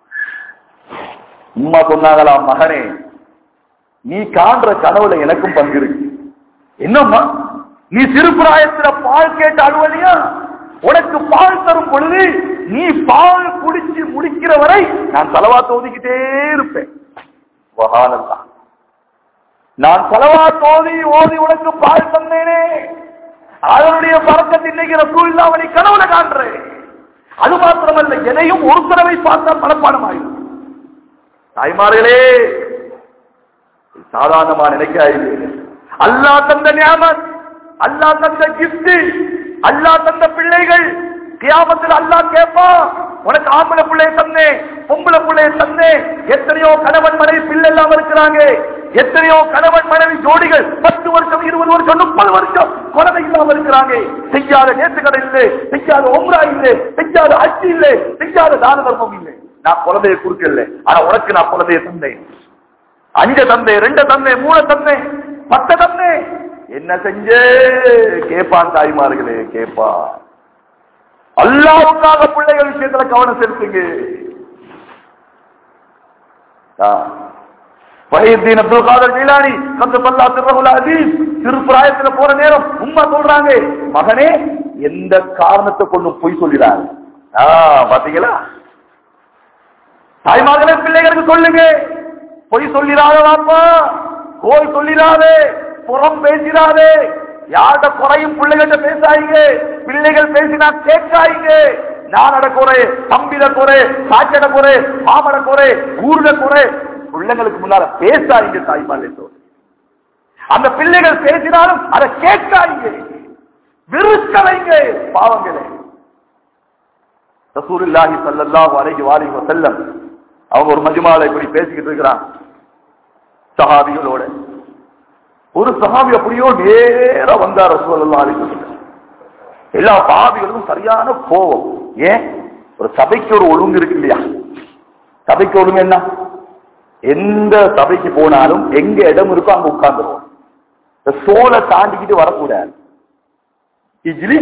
உம்மா சொன்னாங்களாம் மகனே நீ காண்ற கனவுல எனக்கும் பங்கு இருக்கு என்னம்மா நீ சிறுபிராயத்துல பால் கேட்டு அழுவலையா உனக்கு பால் தரும் பொழுது நீ பால் குடிச்சு முடிக்கிற வரை நான் தலவாத்த ஒதுக்கிட்டே இருப்பேன் சுபஹானல்லாஹ். நான் செலவா தோதி ஓதி உனக்கு பால் தந்தேனே அதனுடைய பறக்கத்தை இன்னைக்கு ரசூல் இல்லாம நீ கனவுல காண்றேன் அது மாத்திரமல்ல எதையும் ஒரு தடவை பார்த்தால் மனப்பாடம் ஆயிடும் தாய்மார்களே இது சாதாரணமா நினைக்காது அல்லாஹ் தந்த ஞாபகம் அல்லாஹ் தந்த கிஃப்ட் அல்லாஹ் தந்த பிள்ளைகள் கியாமத்தில் அல்லாஹ் கேட்பான் உனக்கு ஆம்பளை பிள்ளைய தந்தேன் பொம்பளை பிள்ளைய தந்தேன் எத்தனையோ கணவன் மனைவி பிள்ளை இல்லாம இருக்கிறாங்க எத்தனையோ கணவன் மனைவி ஜோடிகள் பத்து வருஷம் இருபது வருஷம் முப்பது வருஷம் குழந்தை இல்லாம இருக்கிறாங்க செய்யாத நேற்றுக்கடை இல்லை செய்யாத ஒம்ரா இல்லை செய்யாத அச்சு இல்லை செய்யாத தான தர்மம் இல்லை நான் குழந்தைய கொடுக்கல ஆனா உனக்கு நான் குழந்தைய தந்தேன் அஞ்ச தந்தை ரெண்டு தந்தை மூணு தந்தை பத்து தந்தை என்ன செஞ்சே கேப்பான் தாய்மார்களே கேப்பா அல்லாவுக்காக பிள்ளைகள் விஷயத்துல கவனம் செலுத்துங்க வஹீத்தீன் அப்துல் காதர் ஜீலானி கந்த பல்லா திருரகுல் அசீஸ் திருப்பிராயத்துல போற நேரம் உம்மா சொல்றாங்க மகனே எந்த காரணத்தை கொண்டு பொய் சொல்லிடாரு ஆ பாத்தீங்களா தாய்மார்களே பிள்ளைகளுக்கு சொல்லுங்க பொய் சொல்லிடாத வாப்பா கோய் சொல்லிடாதே புறம் பேசிடாதே யார்ட குறையும் பிள்ளைகிட்ட பேசாதீங்க பிள்ளைகள் பேசினா கேட்காதீங்க நானட குறை தம்பிட குறை சாச்சட குறை மாமட குறை ஊருட குறை பிள்ளைங்களுக்கு முன்னால பேசாதீங்க தாய்மாலே அந்த பிள்ளைகள் பேசினாலும் அதை கேட்காதீங்க வெறுக்க வைங்க பாவங்களே ரசூலுல்லாஹி ஸல்லல்லாஹு அலைஹி வஆலிஹி வஸல்லம் அவங்க ஒரு மஜ்மால இப்படி பேசிக்கிட்டு இருக்கிறாங்க சஹாபிகளோட ஒரு சஹாபி அப்படியோ நேரா வந்தார் ரசூலுல்லாஹி அலைஹி வஸல்லம் எல்லா சஹாபிகளுக்கும் சரியான கோபம் ஏன் ஒரு சபைக்கு ஒரு ஒழுங்கு இருக்கு இல்லையா சபைக்கு ஒழுங்கு என்ன எந்த சபைக்கு போனாலும் எங்க இடம் இருக்கோ அங்க உட்கார்ந்துருவோம் இந்த சோலை தாண்டிக்கிட்டு வரக்கூடாது இஜ்லி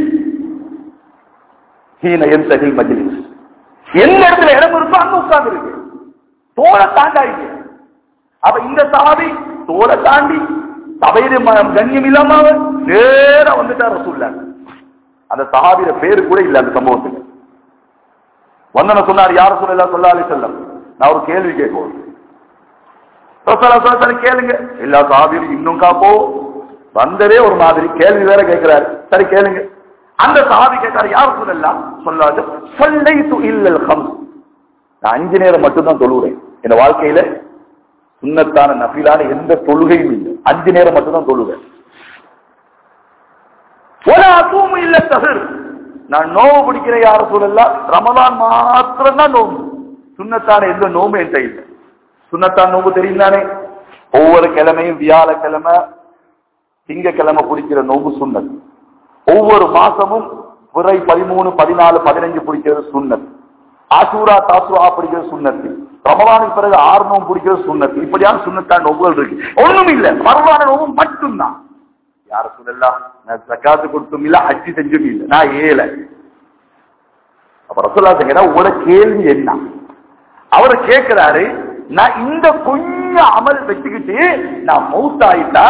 ஹீன எந்தகில் மஜ்லிஸ் எந்த இடத்துல இடம் இருக்கோ அங்க உட்கார்ந்து இருக்கு தோலை தாண்டாயிங்க அப்ப இந்த சாவி தோலை தாண்டி சபையில ம- கண்ணியம் இல்லாம அவர் நேரா வந்துட்டார் ரசூல்லா அந்த சஹாபிய பேரு கூட இல்ல அந்த சம்பவத்துக்கு வந்தன சொன்னார் யார சொல்லலாம் சொல்லாலே செல்லம் நான் ஒரு கேள்வி கேட்போம் ரசூலா சொல்ல கேளுங்க எல்லா சஹாபியும் இன்னும் காப்போ வந்ததே ஒரு மாதிரி கேள்வி வேற கேட்கிறாரு சரி கேளுங்க அந்த சஹாபி கேட்டார் யார் சொல்லலாம் சொல்லாது சொல்லைத்து இல்லல் ஹம்ஸ் நான் அஞ்சு நேரம் மட்டும்தான் தொழுகிறேன் என் வாழ்க்கையில சுண்ணத்தான நபிலான எந்த தொழுகையும் இல்லை அஞ்சு நேரம் மட்டும்தான் தொழுவேன் ஒரு அதுவும் இல்ல தகுர் நான் நோவு பிடிக்கிற யார சொல்லலாம் ரமதான் மாத்திரம் தான் நோம்பு சுண்ணத்தான எந்த நோம்பு என்கிட்ட இல்லை சுண்ணத்தான் நோம்பு தெரியும் தானே ஒவ்வொரு கிழமையும் வியாழக்கிழமை திங்கக்கிழமை பிடிக்கிற நோம்பு சுண்ணத் ஒவ்வொரு மாசமும் பிறை பதிமூணு பதினாலு பதினஞ்சு பிடிக்கிறது சுண்ணத் ஆசூரா தாசுரா பிடிக்கிறது சுண்ணத்து ரமலானுக்கு பிறகு ஆறு நோம்பு பிடிக்கிறது சுண்ணத்து இப்படியான சுண்ணத்தான் நோம்புகள் இருக்கு ஒண்ணும் இல்ல பரவான நோம்பு மட்டும்தான் யார சொல்லலாம் நான் சக்காத்து கொடுத்தும் இல்ல அச்சு செஞ்சும் இல்ல நான் ஏழை அப்ப ரசோல்லா கேட்டா உங்களோட கேள்வி என்ன அவர் கேட்கிறாரு நான் இந்த கொஞ்சம் அமல் வச்சுக்கிட்டு நான் மவுத் ஆயிட்டா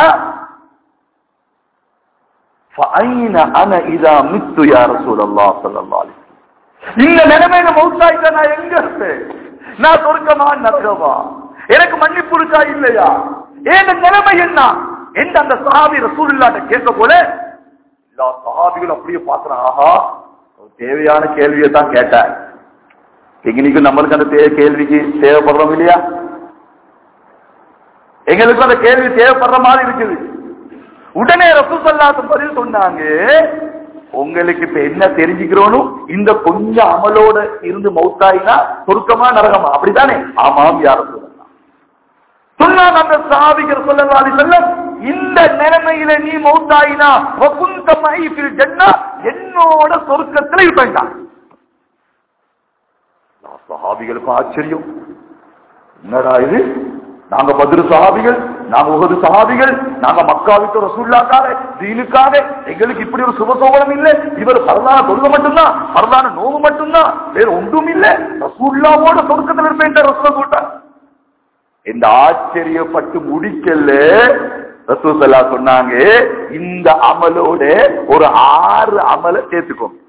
فأين أنا إذا مت يا رسول الله صلى الله عليه وسلم இந்த நிலைமையில மவுத்தாயிட்டா நான் எங்க இருப்பேன் நான் சொர்க்கமா நரகமா எனக்கு மன்னிப்பு இருக்கா இல்லையா ஏன் நிலைமை என்ன எந்த அந்த சஹாபி ரசூலுல்லாட்ட கேட்க போல எல்லா சஹாபிகளும் அப்படியே பாக்குறான் ஆஹா ஒரு தேவையான கேள்வியை தான் கேட்டார் இன்னைக்கு நம்மளுக்கு அந்த தே- கேள்விக்கு தேவைப்படுறோம் இல்லையா எங்களுக்கு அந்த கேள்வி தேவைப்படுற மாதிரி இருக்குது உடனே ரசூசல்லாத்து பதில் சொன்னாங்க உங்களுக்கு இப்ப என்ன தெரிஞ்சுக்கிறோனும் இந்த கொஞ்சம் அமலோட இருந்து மௌத்தாயினா சொருக்கமா நரகமா அப்படித்தானே ஆமாம் யார சொல்லலாம் சொன்னாங்க அந்த சாவிகர் சொல்லலாதி செல்லம் இந்த நிலைமையில நீ மௌத்தாயினா வகுந்த மைஃபில் ஜன்னா என்னோட சொர்க்கத்துல இருப்பேன்டான் சஹாபிகளுக்கும் ஆச்சரியம் என்னடா இது நாங்க பதிரு சஹாபிகள் நாங்க உகது சஹாபிகள் நாங்க மக்காவுக்கு ரசூல்லாக்காக தீனுக்காக எங்களுக்கு இப்படி ஒரு சுபசோபனம் இல்லை இவர் பரதான தொழுக மட்டும்தான் பரதான நோவு மட்டும்தான் வேற ஒன்றும் இல்லை ரசூல்லாவோட சொர்க்கத்தில் இருப்பேன் ரசூல சொல்லிட்டார் இந்த ஆச்சரியப்பட்டு முடிக்கல ரசூசல்லா சொன்னாங்க இந்த அமலோட ஒரு ஆறு அமலை சேர்த்துக்கோங்க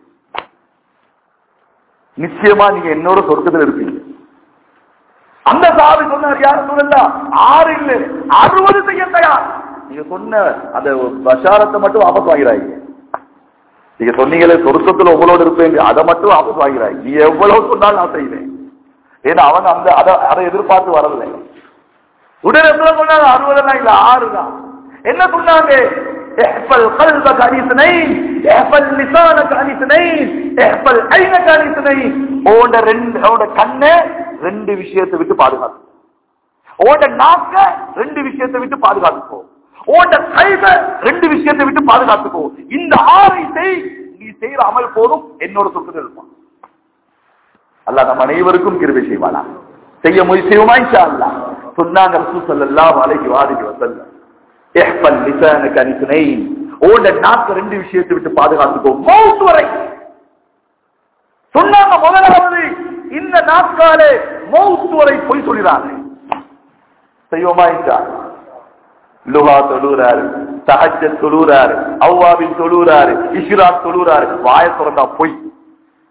நிச்சயமா நீங்க என்னோட சொர்க்கத்தில் இருப்பீங்க அந்த சாவி சொன்னார் யார் சொல்லலாம் ஆறு இல்ல அறுபது செய்ய தயார் நீங்க சொன்ன அந்த பஷாரத்தை மட்டும் வாபஸ் வாங்கிறாங்க நீங்க சொன்னீங்களே சொர்க்கத்துல உங்களோட இருப்பேங்க அதை மட்டும் வாபஸ் வாங்கிறாங்க நீ எவ்வளவு சொன்னாலும் நான் செய்வேன் ஏன்னா அவன் அந்த அதை அதை எதிர்பார்த்து வரல உடனே என்ன சொன்னாங்க அறுபதெல்லாம் இல்ல ஆறு தான் என்ன சொன்னாங்க احفل قلبك عن اثنين احفل لسانك عن اثنين احفل عينك عن اثنين ஓட ரெண்டு ஓட கண்ணை ரெண்டு விஷயத்தை விட்டு பாதுகாத்து ஓட நாக்க ரெண்டு விஷயத்தை விட்டு பாதுகாத்துக்கோ ஓட கைத ரெண்டு விஷயத்தை விட்டு பாதுகாத்துக்கோ இந்த ஆறை செய் நீ செய்யற அமல் போதும் என்னோட சொத்துக்கள் இருப்பான் அல்லாஹ் நம்ம அனைவருக்கும் கிருபை செய்வானா செய்ய முயற்சி செய்வோமா இன்ஷா அல்லாஹ் சொன்னாங்க ரசூல் ஸல்லல்லாஹு அலைஹி வஆலிஹி வஸல்லம் இஹ்ஃபல் லிசானக அன் இத்னைன் ஓட நாக்க ரெண்டு விஷயத்தை விட்டு பாதுகாத்துக்கோ மௌத் வரை சொன்னாங்க முதலாவது இந்த நாட்காலே மௌத் வரை பொய் சொல்லிறாங்க செய்வோமா இன்ஷா அல்லாஹ் லுகா தொழுறாரு தஹஜ்ஜத் தொழுறாரு அவ்வாபின் தொழுறாரு இஷ்ராக் தொழுறாரு வாய திறந்தா பொய்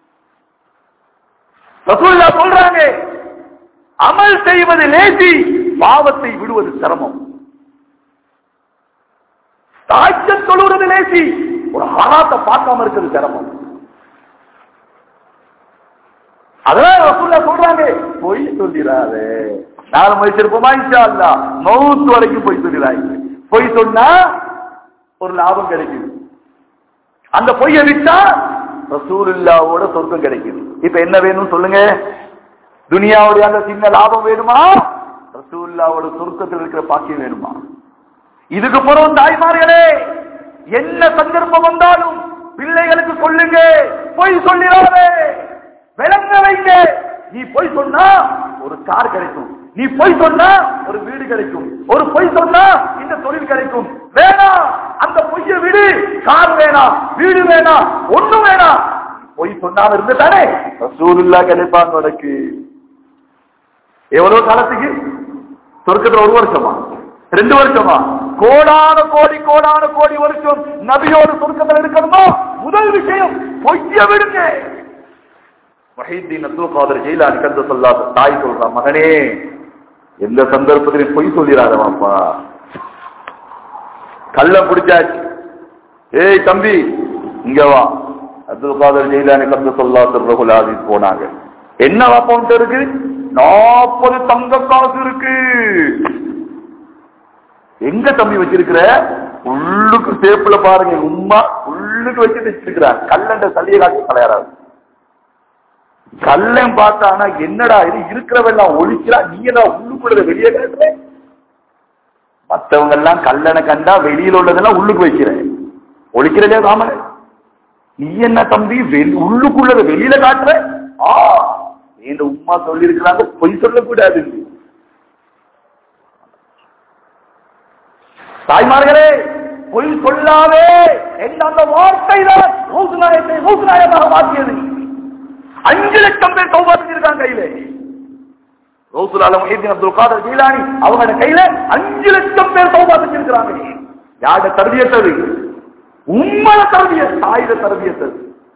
ரசூல்லா சொல்றாங்க அமல் செய்வது லேசி பாவத்தை விடுவது சிரமம் தாய்ச்ச தொழுவது லேசி ஒரு ஹராத்தை பார்க்காம இருக்கிறது சிரமம் அதெல்லாம் ரசூல்லா சொல்றாங்க பொய் சொல்லிடாதே நாலு முடிச்சிருப்போமா இன்ஷா அல்லா மவுத்து வரைக்கும் பொய் சொல்லிடாங்க பொய் சொன்னா ஒரு லாபம் கிடைக்குது அந்த பொய்யை விட்டா ரசூலுல்லாவோட சொர்க்கம் கிடைக்குது இப்ப என்ன வேணும் சொல்லுங்க துனியாவுடைய அந்த சின்ன லாபம் வேணுமா ரசூலுல்லாவோட சொர்க்கத்தில் இருக்கிற பாக்கியம் வேணுமா இதுக்கு பிறகு தாய்மார்களே என்ன சந்தர்ப்பம் வந்தாலும் பிள்ளைகளுக்கு சொல்லுங்க பொய் சொல்லிடாதே விளங்க வைங்க நீ பொய் சொன்னா ஒரு கார் கிடைக்கும் நீ பொய் சொன்னா ஒரு வீடு கிடைக்கும் ஒரு பொய் சொன்னா இந்த தொழில் கிடைக்கும் வேணாம் அந்த பொய்ய விடு கார் வேணாம் வீடு வேணாம் ஒண்ணும் வேணாம் பொய் சொன்னாம இருந்துட்டானே ரசூலுல்லா கிடைப்பாங்க உனக்கு எவ்வளவு காலத்துக்கு சொர்க்கத்துல ஒரு வருஷமா ரெண்டு வருஷமா கோடான கோடி கோடான கோடி வருஷம் நபியோடு சொர்க்கத்தில் இருக்கணுமா முதல் விஷயம் பொய்ய விடுங்க வஹீத்தீன் அப்துல் காதர் ஜெயிலானி கந்த சொல்லாத தாய் சொல்றான் மகனே எந்த சந்தர்ப்பத்திலும் பொய் சொல்லிடாதவாப்பா கள்ள பிடிச்சாச்சு ஏய் தம்பி இங்க வா அப்துல் காதர் ஜெயிலானி கந்த சொல்லாத ரகுலாதி போனாங்க என்ன வாப்பா இருக்கு நாற்பது தங்க காசு இருக்கு எங்க தம்பி வச்சிருக்கிற உள்ளுக்கு சேப்புல பாருங்க உம்மா உள்ளுக்கு வச்சுட்டு வச்சிருக்கிறான் கல்லண்ட சளியை காட்டி தலையாராது கல்லம் பார்த்தானா என்னடா இது இருக்கிறவெல்லாம் ஒழிக்கிறா நீ என்ன உள்ளுக்குள்ள வெளியே காட்டுற மத்தவங்க எல்லாம் கல்லணை கண்டா வெளியில உள்ளதெல்லாம் உள்ளுக்கு வைக்கிற ஒழிக்கிறதே ராமன் நீ என்ன தம்பி வெளி- உள்ளுக்குள்ளத வெளியில காட்டுற ஆ இந்த உம்மா சொல்லி இருக்கிறாங்க பொய் சொல்லக்கூடாது தாய்மார்களே பொய் சொல்லாதே என்ற அந்த வார்த்தை தான் மூசுநாயத்தை மூசுநாயமாக மாற்றியது அஞ்சு லட்சம் பேர் சௌபா செஞ்சிருக்காங்க கையில ரவுசுல் ஆலம் முஹிதீன் அப்துல் காதர் ஜீலானி அவங்களோட கையில அஞ்சு லட்சம் பேர் சௌபா செஞ்சிருக்கிறாங்க யாரோட தர்பியத்தது உண்மைய தர்பியத் ஆயுத தர்பியத்தது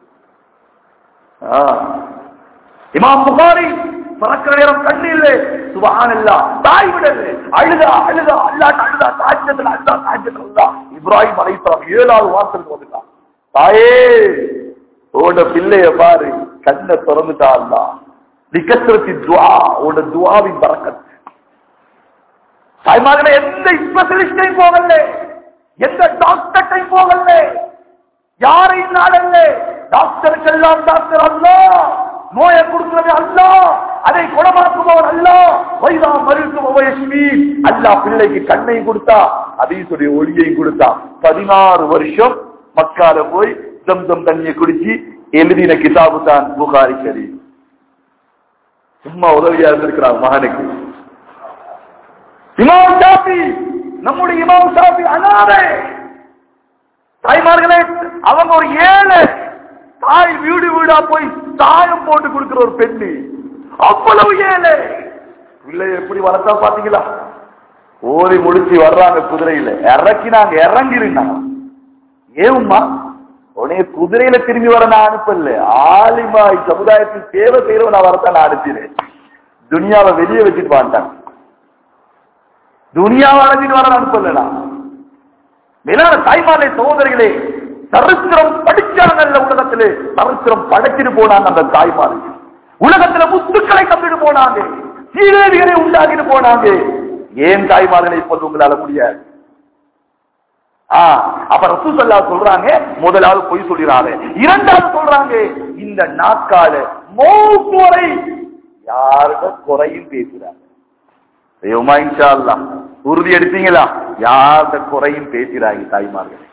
இமாம் புகாரி பறக்கிற நேரம் கண்ணு இல்லை சுபஹானல்லா தாய் விடது அழுதா அழுதா அல்லாட்ட அழுதா தாஜ்யத்துல அழுதா தாஜ்யத்துல அழுதா இப்ராஹிம் அலைஹிஸ்ஸலாம் ஏழாவது வாசலுக்கு வந்துட்டான் தாயே உன்னோட பிள்ளைய பாரு கண்ணை திறந்துட்டா அல்லா நிக்கத்திரத்தி துவா உன்னோட துவாவின் பறக்கத் தாய்மார்களே எந்த ஸ்பெஷலிஸ்டையும் போகல எந்த டாக்டர்டையும் போகல யாரையும் நாடல்ல டாக்டருக்கெல்லாம் டாக்டர் அல்ல நோயை கொடுக்கிறது அல்ல அதை குணமாக்குபவர் அல்ல வைதா மருத்துவ அல்லா பிள்ளைக்கு கண்ணை கொடுத்தா அதீசுடைய ஒளியையும் கொடுத்தா பதினாறு வருஷம் மக்கால போய் ஜம்சம் தண்ணியை குடிச்சு எழுதின கிதாபு தான் புகாரி சரி சும்மா உதவியா இருந்திருக்கிறார் மகனுக்கு இமாம் ஷாஃபி நம்முடைய இமாம் ஷாஃபி அனாதை தாய்மார்களே அவங்க ஒரு ஏழை தாய் வீடு வீடா போய் சாயம் போட்டு கொடுக்கிற ஒரு பெண்ணு அவ்வளவு ஏழை பிள்ளைய எப்படி வளர்த்தா பாத்தீங்களா ஓடி முடிச்சு வர்றாங்க குதிரையில இறக்கினாங்க இறங்கிருந்தாங்க ஏவும்மா உடனே குதிரையில திரும்பி வர நான் அனுப்பல ஆலிமாய் சமுதாயத்தில் சேவை செய்யறவன் நான் வரத்தான் நான் அனுப்பினேன் துனியாவை வெளியே வச்சுட்டு வாண்டான் துனியாவை அழைச்சிட்டு வர அனுப்பல நான் மேலான தாய்மாரை சகோதரிகளே சரித்திரம் படிச்சாங்கல்ல உலகத்திலே சரித்திரம் படைச்சிட்டு போனாங்க அந்த தாய்மார் உலகத்துல முத்துக்களை தம்பிட்டு போனாங்க சீரேவிகளை உண்டாக்கிட்டு போனாங்க ஏன் தாய்மார்களை இப்போது உங்களால முடியாது ஆ, அப்ப ரசூசல்லா சொல்றாங்க முதலாவது பொய் சொல்லிடுறாங்க இரண்டாவது சொல்றாங்க இந்த நாட்கால மௌத் வரை யாருட குறையும் பேசுறாங்க தெய்வமா இன்ஷா அல்லாஹ். உறுதி எடுத்தீங்களா யார்ட குறையும் பேசுறாங்க தாய்மார்கள்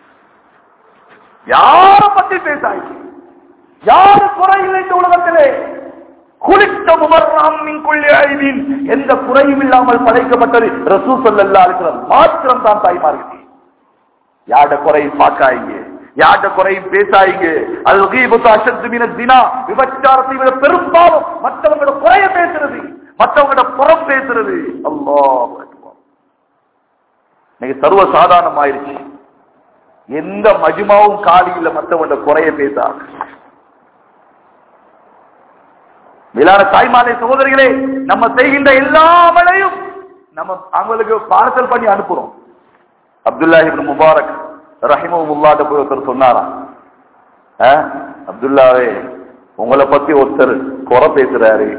யார பத்தி பேசாங்க யாரு குறையில் இந்த உலகத்திலே குளித்த முமர்ராமின் கொள்ளி அழிவின் எந்த குறையும் இல்லாமல் படைக்கப்பட்டது ரசூ சொல்லல்லா இருக்கிற மாத்திரம் தான் தாய்மார்கள் யார்ட குறையும் பார்க்காயிங்க யார்ட குறையும் பேசாயிங்க அது கீபத்து அசத்து மீன தினா விபச்சாரத்தை விட பெரும்பாலும் மற்றவங்களோட குறைய பேசுறது மற்றவங்களோட புறம் பேசுறது அல்லாஹ் அக்பர். இன்னைக்கு சர்வ சாதாரணம் ஆயிருச்சு எந்த மஜ்மாவும் காலியில் மற்றவங்களோட குறைய பேசாது மேலான தாய்மாரை சகோதரிகளே நம்ம செய்கின்ற எல்லா அமலையும் நம்ம அவங்களுக்கு பார்சல் பண்ணி அனுப்புறோம் அப்துல்லா இப்னு முபாரக் ரஹிமஹுல்லாட்ட போய் ஒருத்தர் சொன்னாராம் ஆ, அப்துல்லாவே உங்களை பத்தி ஒருத்தர் குறை பேசுறாரு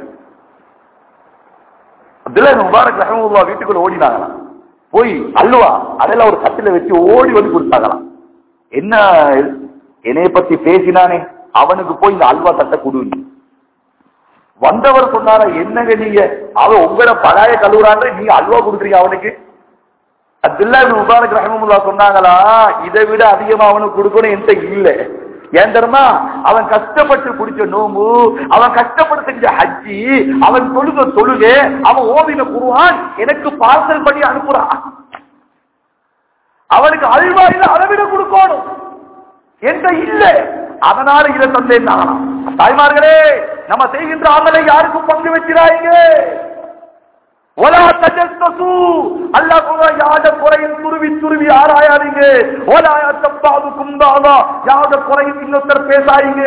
அப்துல்லா இப்னு முபாரக் ரஹிமஹுல்லா வீட்டுக்குள்ள ஓடினாங்களாம் போய் அல்வா அதெல்லாம் ஒரு கட்டில வச்சு ஓடி வந்து கொடுத்தாங்களாம் என்ன என்னைய பத்தி பேசினானே அவனுக்கு போய் இந்த அல்வா தட்டை கொடுங்க வந்தவர் சொன்னாரா என்னங்க நீங்க அவன் உங்களை பழைய கழுவுறான்ற நீங்க அல்வா கொடுக்குறீங்க அவனுக்கு அப்துல்லா இப்னு முபாரக் ரஹிமஹுல்லா சொன்னாங்களா இதை விட அதிகமா அவனுக்கு கொடுக்கணும் என்கிட்ட இல்ல ஏன் தெரியுமா அவன் கஷ்டப்பட்டு குடிச்ச நோம்பு அவன் கஷ்டப்பட்டு செஞ்ச ஹஜ்ஜி அவன் தொழுக தொழுகை அவன் ஓதின குருவான் எனக்கு பார்சல் பண்ணி அனுப்புறான் அவனுக்கு அல்வாயில அளவிட கொடுக்கணும் என்ற இல்ல அதனால இதை தந்தேன் நானாம் தாய்மார்களே நம்ம செய்கின்ற அமலை யாருக்கும் பங்கு வச்சிடாங்க ஒலா தஜஸ்ஸு அல்லாஹ் சொல்றான் யாத குறையும் துருவி துருவி ஆராயாதீங்க ஒலா தப்பாது குந்தாதா யாத குறையும் இன்னொருத்தர் பேசாதீங்க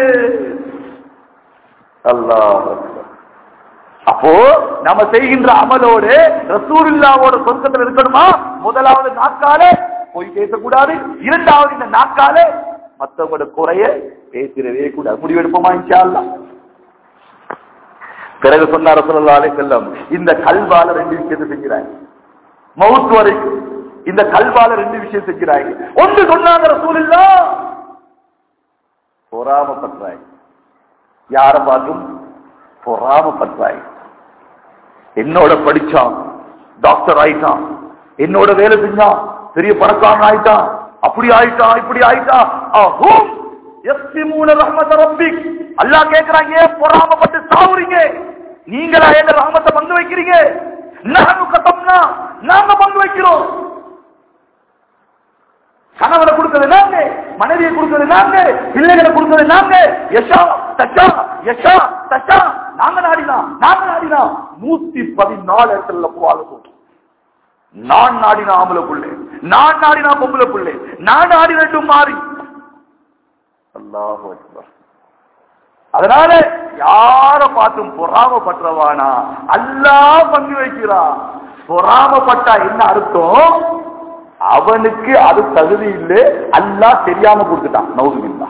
அல்லாஹ் அப்போ நம்ம செய்கின்ற அமலோடு ரசூலுல்லாவோட சொர்க்கத்தில் இருக்கணுமா முதலாவது நாக்காலே போய் பேசக்கூடாது இரண்டாவது இந்த நாக்காலே மத்தவங்களோட குறைய பேசிடவே கூடாது முடிவெடுப்போமா இன்ஷா அல்லாஹ் பிறகு சொன்னார் ரசூலுல்லாஹி அலைஹி வஸல்லம் இந்த கல்வால ரெண்டு விஷயத்தை செஞ்சுறாங்க மவுத் வரைக்கும் இந்த கல்வால ரெண்டு விஷயம் செஞ்சுறாங்க ஒன்று சொன்னாங்க ரசூலுல்லாஹ் பொறாமப்படுறாங்க யார பார்த்தும் பொறாமப்படுறாங்க என்னோட படிச்சான் டாக்டர் ஆயிட்டான் என்னோட வேலை செஞ்சான் பெரிய பணக்காரன் ஆயிட்டான் அப்படி ஆயிட்டான் இப்படி ஆயிட்டான் அஹும் யஸ்திமூன ரஹ்மத ரப்பிக் அல்லாஹ் கேக்குறாங்க ஏன் பொறாமப்பட்டு சாவுறீங்க நீங்களா எங்க ரஹ்மத்தை பங்கு வைக்கிறீங்க நஹனு கதம்னா நாங்க பங்கு வைக்கிறோம் கணவனை கொடுக்கிறது நாங்க மனைவியை கொடுக்கிறது நாங்க பிள்ளைகளை கொடுக்கிறது நாங்க யஷா தஷா யஷா தஷா நாங்க நாடினா நாங்க நாடினா நூத்தி பதினாலு இடத்துல போவாங்க நான் நாடினா ஆம்பளை புள்ளை நான் நாடினா பொம்பளை புள்ளை நான் நாடி ரெண்டும் மாறி அல்லாஹ் அக்பர் அதனால யார பார்த்தும் பொறாமப்பட்டவானா அல்லாஹ் பங்கு வைக்கிறா பொறாமப்பட்டா என்ன அர்த்தம் அவனுக்கு அது தகுதி இல்லை அல்லாஹ் தெரியாம கொடுத்துட்டான் நவுதுபில்லா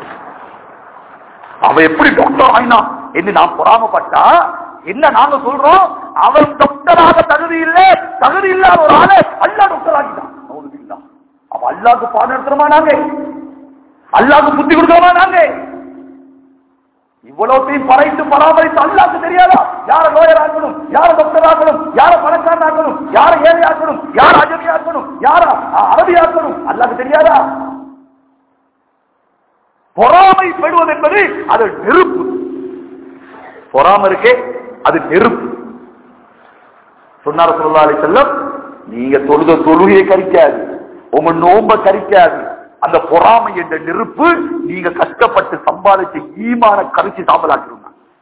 அவன் எப்படி டாக்டர் ஆயினா என்று நான் பொறாமப்பட்டா என்ன நாங்க சொல்றோம் அவன் டாக்டராக தகுதி இல்லை தகுதி இல்லாத ஒரு ஆளை அல்லா டாக்டர் ஆகிட்டான் நவுதுபில்லா அவன் அல்லாக்கு பாடம் எடுத்துறோமா நாங்க அல்லாக்கு புத்தி கொடுக்கிறோமா நாங்க இவ்வளவுத்தையும் பறைத்து பராமரித்து அல்லாக்கு தெரியாதா யார லோயர் ஆக்கணும் யார டாக்டர் ஆக்கணும் யார பணக்காரன் ஆக்கணும் யார ஏழை ஆக்கணும் யார அஜமி ஆக்கணும் யார அரபி ஆக்கணும் அல்லாக்கு தெரியாதா பொறாமைப்படுவது என்பது அது நெருப்பு பொறாம இருக்கே அது நெருப்பு சொன்னார சொல்லி செல்லம் நீங்க தொழுத தொழுகையை கரிக்காது உங்க நோம்ப கரிக்காது அந்த பொறாமை என்ற நெருப்பு நீங்க கஷ்டப்பட்டு சம்பாதிச்ச ஈமான கரிச்சு சாம்பலாக்கிருந்தாங்க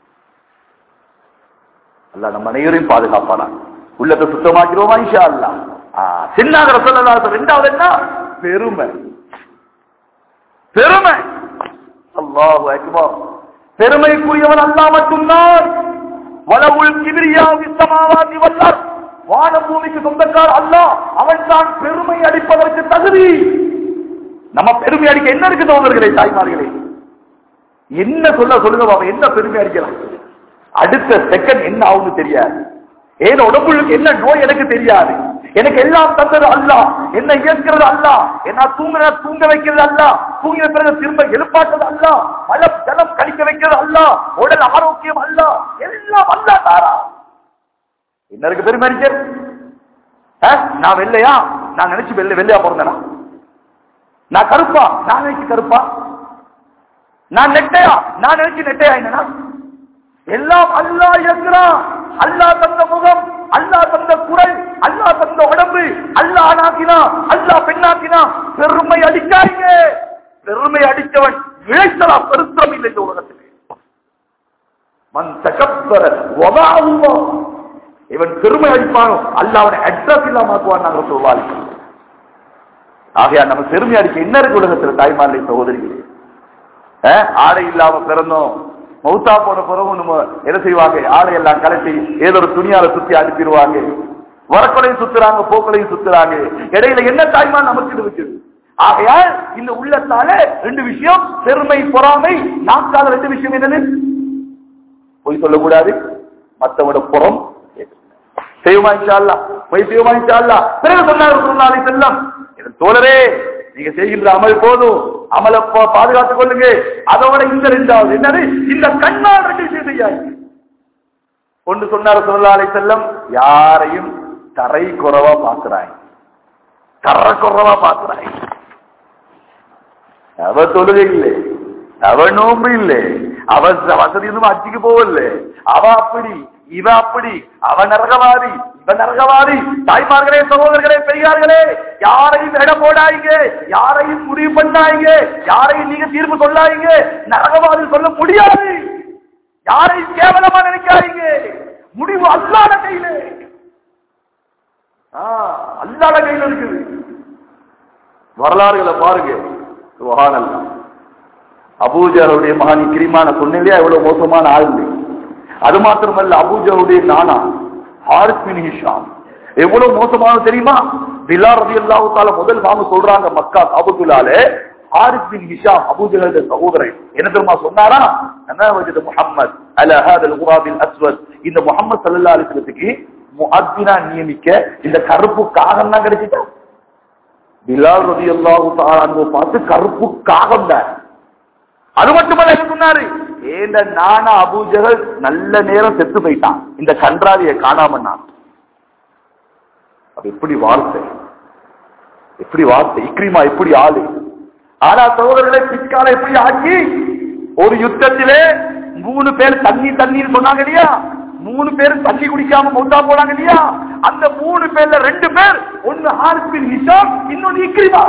அல்ல நம்ம அனைவரையும் பாதுகாப்பானா உள்ளத்தை சுத்தமாக்கிறோமா இஷா அல்லா சின்னாகிற சொல்லலாம் ரெண்டாவது என்ன பெருமை பெருமை அல்லாஹு அக்பர் பெருமைக்குரியவன் அல்லா மட்டும்தான் வலவுள் கிபிரியா விசமாவாதி வல்லார் வான பூமிக்கு சொந்தக்கார் அல்லாஹ் அவன் தான் பெருமை அடிப்பதற்கு தகுதி நம்ம பெருமை அடிக்க என்ன இருக்கு தோழர்களே தாய்மார்களே என்ன சொல்ல சொல்லுங்க பாப்பா என்ன பெருமை அடிக்கலாம் அடுத்த செகண்ட் என்ன ஆகும்னு தெரியாது ஏன் உடம்புக்கு என்ன நோய் எனக்கு தெரியாது எனக்கு எல்லாம் தந்தது அல்ல என்ன இயக்கிறது அல்ல என்ன தூங்குற தூங்க வைக்கிறது அல்ல தூங்கின பிறகு திரும்ப எழுப்பாட்டது அல்ல மலம் ஜலம் கழிக்க வைக்கிறது அல்ல உடல் ஆரோக்கியம் அல்ல எல்லாம் அல்ல தாரா என்ன இருக்கு பெருமை அடிக்கிறது ஆ? நான் வெள்ளையா நான் நினைச்சு வெள்ளை வெள்ளையா பிறந்தேனா நான் கருப்பா நான் நினைச்சு கருப்பா நான் நெட்டையா நான் நினைச்சு நெட்டையா என்னன்னா எல்லாம் அல்லா இயங்குறான் அல்லா தந்த முகம் அல்லா தந்த குரல் அல்லா தந்த உடம்பு அல்லா ஆணாக்கினா அல்லா பெண்ணாக்கினா பெருமை அடிக்காதீங்க பெருமை அடித்தவன் இழைத்தலா பெருத்தம் இல்லை இந்த உலகத்திலே மன் தகப்பர வதாவுவா இவன் பெருமை அடிப்பானோ அல்ல அவனை அட்ரஸ் இல்லாம ஆக்குவான் நாங்கள் சொல்வாள் ஆகையா நம்ம பெருமை அடிக்க என்ன இருக்கு உலகத்துல தாய்மார்களே சகோதரிகளே அஹ், ஆடை இல்லாம பிறந்தோம் மௌத்தா போன பிறகு நம்ம என்ன செய்வாங்க ஆடை எல்லாம் கலட்டி ஏதோ ஒரு துணியால சுத்தி அனுப்பிடுவாங்க வரக்கொலையும் சுத்துறாங்க போக்களையும் சுத்துறாங்க இடையில என்ன தாய்மார் நமக்கு இருக்குது ஆகையால் இந்த உள்ளத்தால ரெண்டு விஷயம் பெருமை பொறாமை நாக்கால ரெண்டு விஷயம் என்னது பொய் சொல்லக்கூடாது மத்தவட புறம் செய்வோமா இன்ஷால்லா பொய் செய்வோமா இன்ஷால்லா பிறகு சொன்னார் சொன்னாலே செல்லம் என் தோழரே நீங்க செய்கின்ற அமல் போதும் அமலை பா- பாதுகாத்துக் கொள்ளுங்க அதோட இந்த ரெண்டாவது என்னது இந்த கண்ணால் ரெண்டு விஷயம் செய்யாது ஒன்று சொன்னார் சொல்லாலை செல்லம் யாரையும் தரை குறைவா பாக்குறாய் தர குறைவா பாக்குறாய் அவ தொழுகை இல்லை அவ நோம்பு இல்லை அவ வசதி இன்னும் அச்சுக்கு போகல அவ அப்படி இவ அப்படி அவ நரகவாதி இவ நரகவாதி தாய்மார்களே சகோதரர்களே பெரியார்களே யாரையும் எடை போடாதீங்க யாரையும் முடிவு பண்ணாதீங்க யாரையும் நீங்க தீர்ப்பு சொல்லாதீங்க நரகவாதி சொல்ல முடியாது யாரையும் கேவலமா நினைக்காதீங்க முடிவு அல்லாத கையில ஆ, அல்லாத கையில இருக்குது வரலாறுகளை பாருங்க சுபஹானல்லாஹ் அபூஜருடைய மகன் கிரிமான சொன்னே எவ்வளவு மோசமான ஆள் இல்லை. அது மாத்திரமல்ல அபூஜருடைய நானா ஹாரிஸ் பின் ஹிஷாம் எவ்வளவு மோசமான தெரியுமா பிலா ரதி அல்லாஹால முதல் வாங்க சொல்றாங்க மக்கா அபுதுலாலே ஹாரிஸ் பின் ஹிஷாம் அபூஜலுடைய சகோதரன் என்ன தெரியுமா சொன்னாரா என்ன வஜது முஹம்மத் அல ஹாதல் குராபில் அஸ்வத் இந்த முஹம்மது ஸல்லல்லாஹு அலைஹி வஸல்லத்துக்கு முஅத்தினா நியமிக்க இந்த கருப்பு காகம் தான் கிடைச்சிட்டா பிலால் ரதி அல்லாஹு தாலா பார்த்து கருப்பு காகம் தான் அது மட்டுமல்ல என்ன சொன்னாரு ஏண்ட நானா அபூஜகல் நல்ல நேரம் செத்து போயிட்டான் இந்த கன்றாவிய காணாம நான் அது எப்படி வார்த்தை எப்படி வார்த்தை இக்ரிமா எப்படி ஆளு ஆனா சகோதரர்களை பிற்கால எப்படி ஆக்கி ஒரு யுத்தத்திலே மூணு பேர் தண்ணி தண்ணீர் சொன்னாங்க இல்லையா மூணு பேர் தண்ணி குடிக்காம மௌத்தா போனாங்க இல்லையா அந்த மூணு பேர்ல ரெண்டு பேர் ஒன்னு ஹாரிஸ் நிஷாம் இன்னொன்னு இக்ரிமா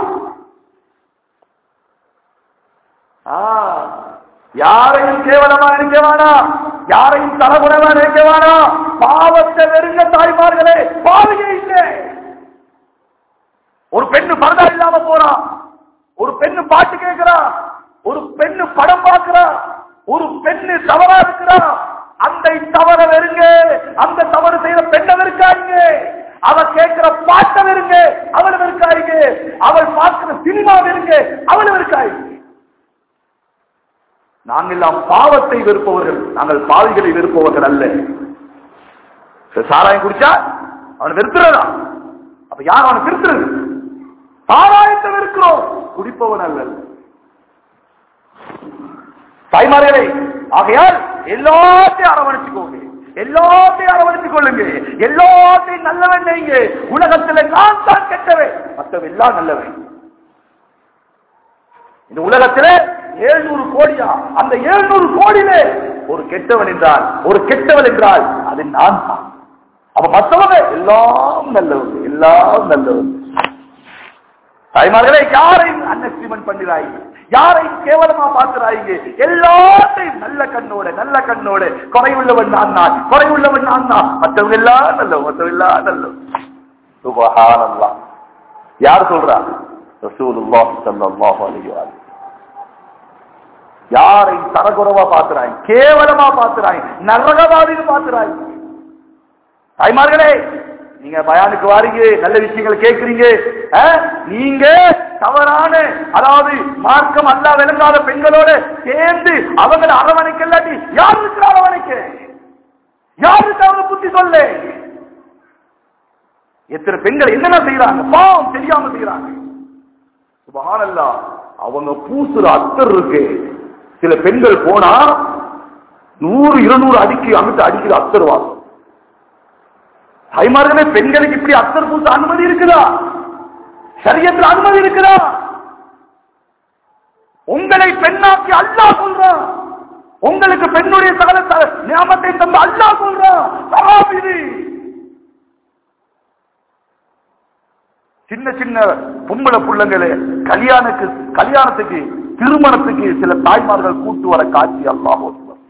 ஆ, யாரையும் கேவலமா நினைக்க வேணாம் யாரையும் தலகுணமா நினைக்க வேணாம் பாவத்தை வெறுங்க தாய்மார்களே பாவிகை இல்லை ஒரு பெண்ணு பரதா இல்லாம போறான் ஒரு பெண்ணு பாட்டு கேட்கிறா ஒரு பெண்ணு படம் பார்க்கிறா ஒரு பெண்ணு தவறா இருக்கிறா அந்த தவற வெறுங்க அந்த தவறு செய்யற பெண்ணை வெறுக்காதீங்க அவ கேட்கிற பாட்டை வெறுங்க அவளை வெறுக்காதீங்க அவள் பார்க்கிற சினிமா வெறுங்க அவளை வெறுக்காதீங்க நாங்கள் எல்லாம் பாவத்தை வெறுப்பவர்கள் நாங்கள் பாவிகளை வெறுப்பவர்கள் அல்ல சரி, சாராயம் குடிச்சா அவன் வெறுத்துறதா அப்ப யார் அவனை திருத்துறது சாராயத்தை வெறுக்கிறோம் குடிப்பவன் அல்ல தாய்மார்களே ஆகையால் எல்லாத்தையும் அரவணைச்சுக்கோங்க எல்லாத்தையும் அரவணைத்துக் கொள்ளுங்க எல்லாத்தையும் நல்லவன் நீங்க உலகத்துல நான் தான் கெட்டவன் மற்றவன் எல்லாம் நல்லவன் இந்த உலகத்திலே ஏழ்நூறு கோடியா அந்த ஏழ்நூறு கோடியிலே ஒரு கெட்டவன் என்றால் ஒரு கெட்டவன் என்றால் அது நான் தான் அப்ப மற்றவங்க எல்லாம் நல்லவங்க எல்லாம் நல்லவங்க தாய்மார்களே யாரையும் அன்னஸ்டிமெண்ட் பண்ணிடாங்க யாரையும் கேவலமா பார்க்கிறாங்க எல்லாத்தையும் நல்ல கண்ணோட நல்ல கண்ணோட குறைவுள்ளவன் நான் தான் குறைவுள்ளவன் நான் தான் மற்றவங்க எல்லாம் நல்லவங்க மற்றவங்க எல்லாம் நல்லவங்க சுபஹானல்லாஹ் யார் சொல்றா ரசூலுல்லாஹி ஸல்லல்லாஹு அலைஹி வஸல்லம் யாரை தரகுறவா பாக்குறாய் கேவலமா பாக்குறாய் நரகவாதின்னு பாக்குறாய் தாய்மார்களே நீங்க பயானுக்கு வாரீங்க நல்ல விஷயங்கள் கேட்கறீங்க ஆ? நீங்க தவறான அதாவது மார்க்கம் அல்லா விளங்காத பெண்களோட சேர்ந்து அவங்களை அரவணைக்க இல்லாட்டி யார் இருக்கிற அரவணைக்க யாருக்கு அவங்க புத்தி சொல்ல எத்தனை பெண்கள் என்னென்ன செய்யறாங்க பாவம் தெரியாம செய்யறாங்க சுபஹானல்லாஹ் அவங்க பூசுற அத்தர் இருக்கு சில பெண்கள் போனா நூறு இருநூறு அடிக்கு அமிட்டு அடிக்கிற அத்தர் வாசம் தாய்மார்களே பெண்களுக்கு இப்படி அத்தர் பூச அனுமதி இருக்குதா சரியத்துல அனுமதி இருக்குதா உங்களை பெண்ணாக்கி அல்லாஹ் சொல்றான் உங்களுக்கு பெண்ணுடைய சகல த- நியாமத்தை தந்து அல்லாஹ் சொல்றான் சவாப் இது சின்ன சின்ன பொம்பளை புள்ளங்களே கல்யாணுக்கு கல்யாணத்துக்கு திருமணத்துக்கு சில தாய்மார்கள் கூட்டு வர காட்சி அல்லாஹ் அக்பர்.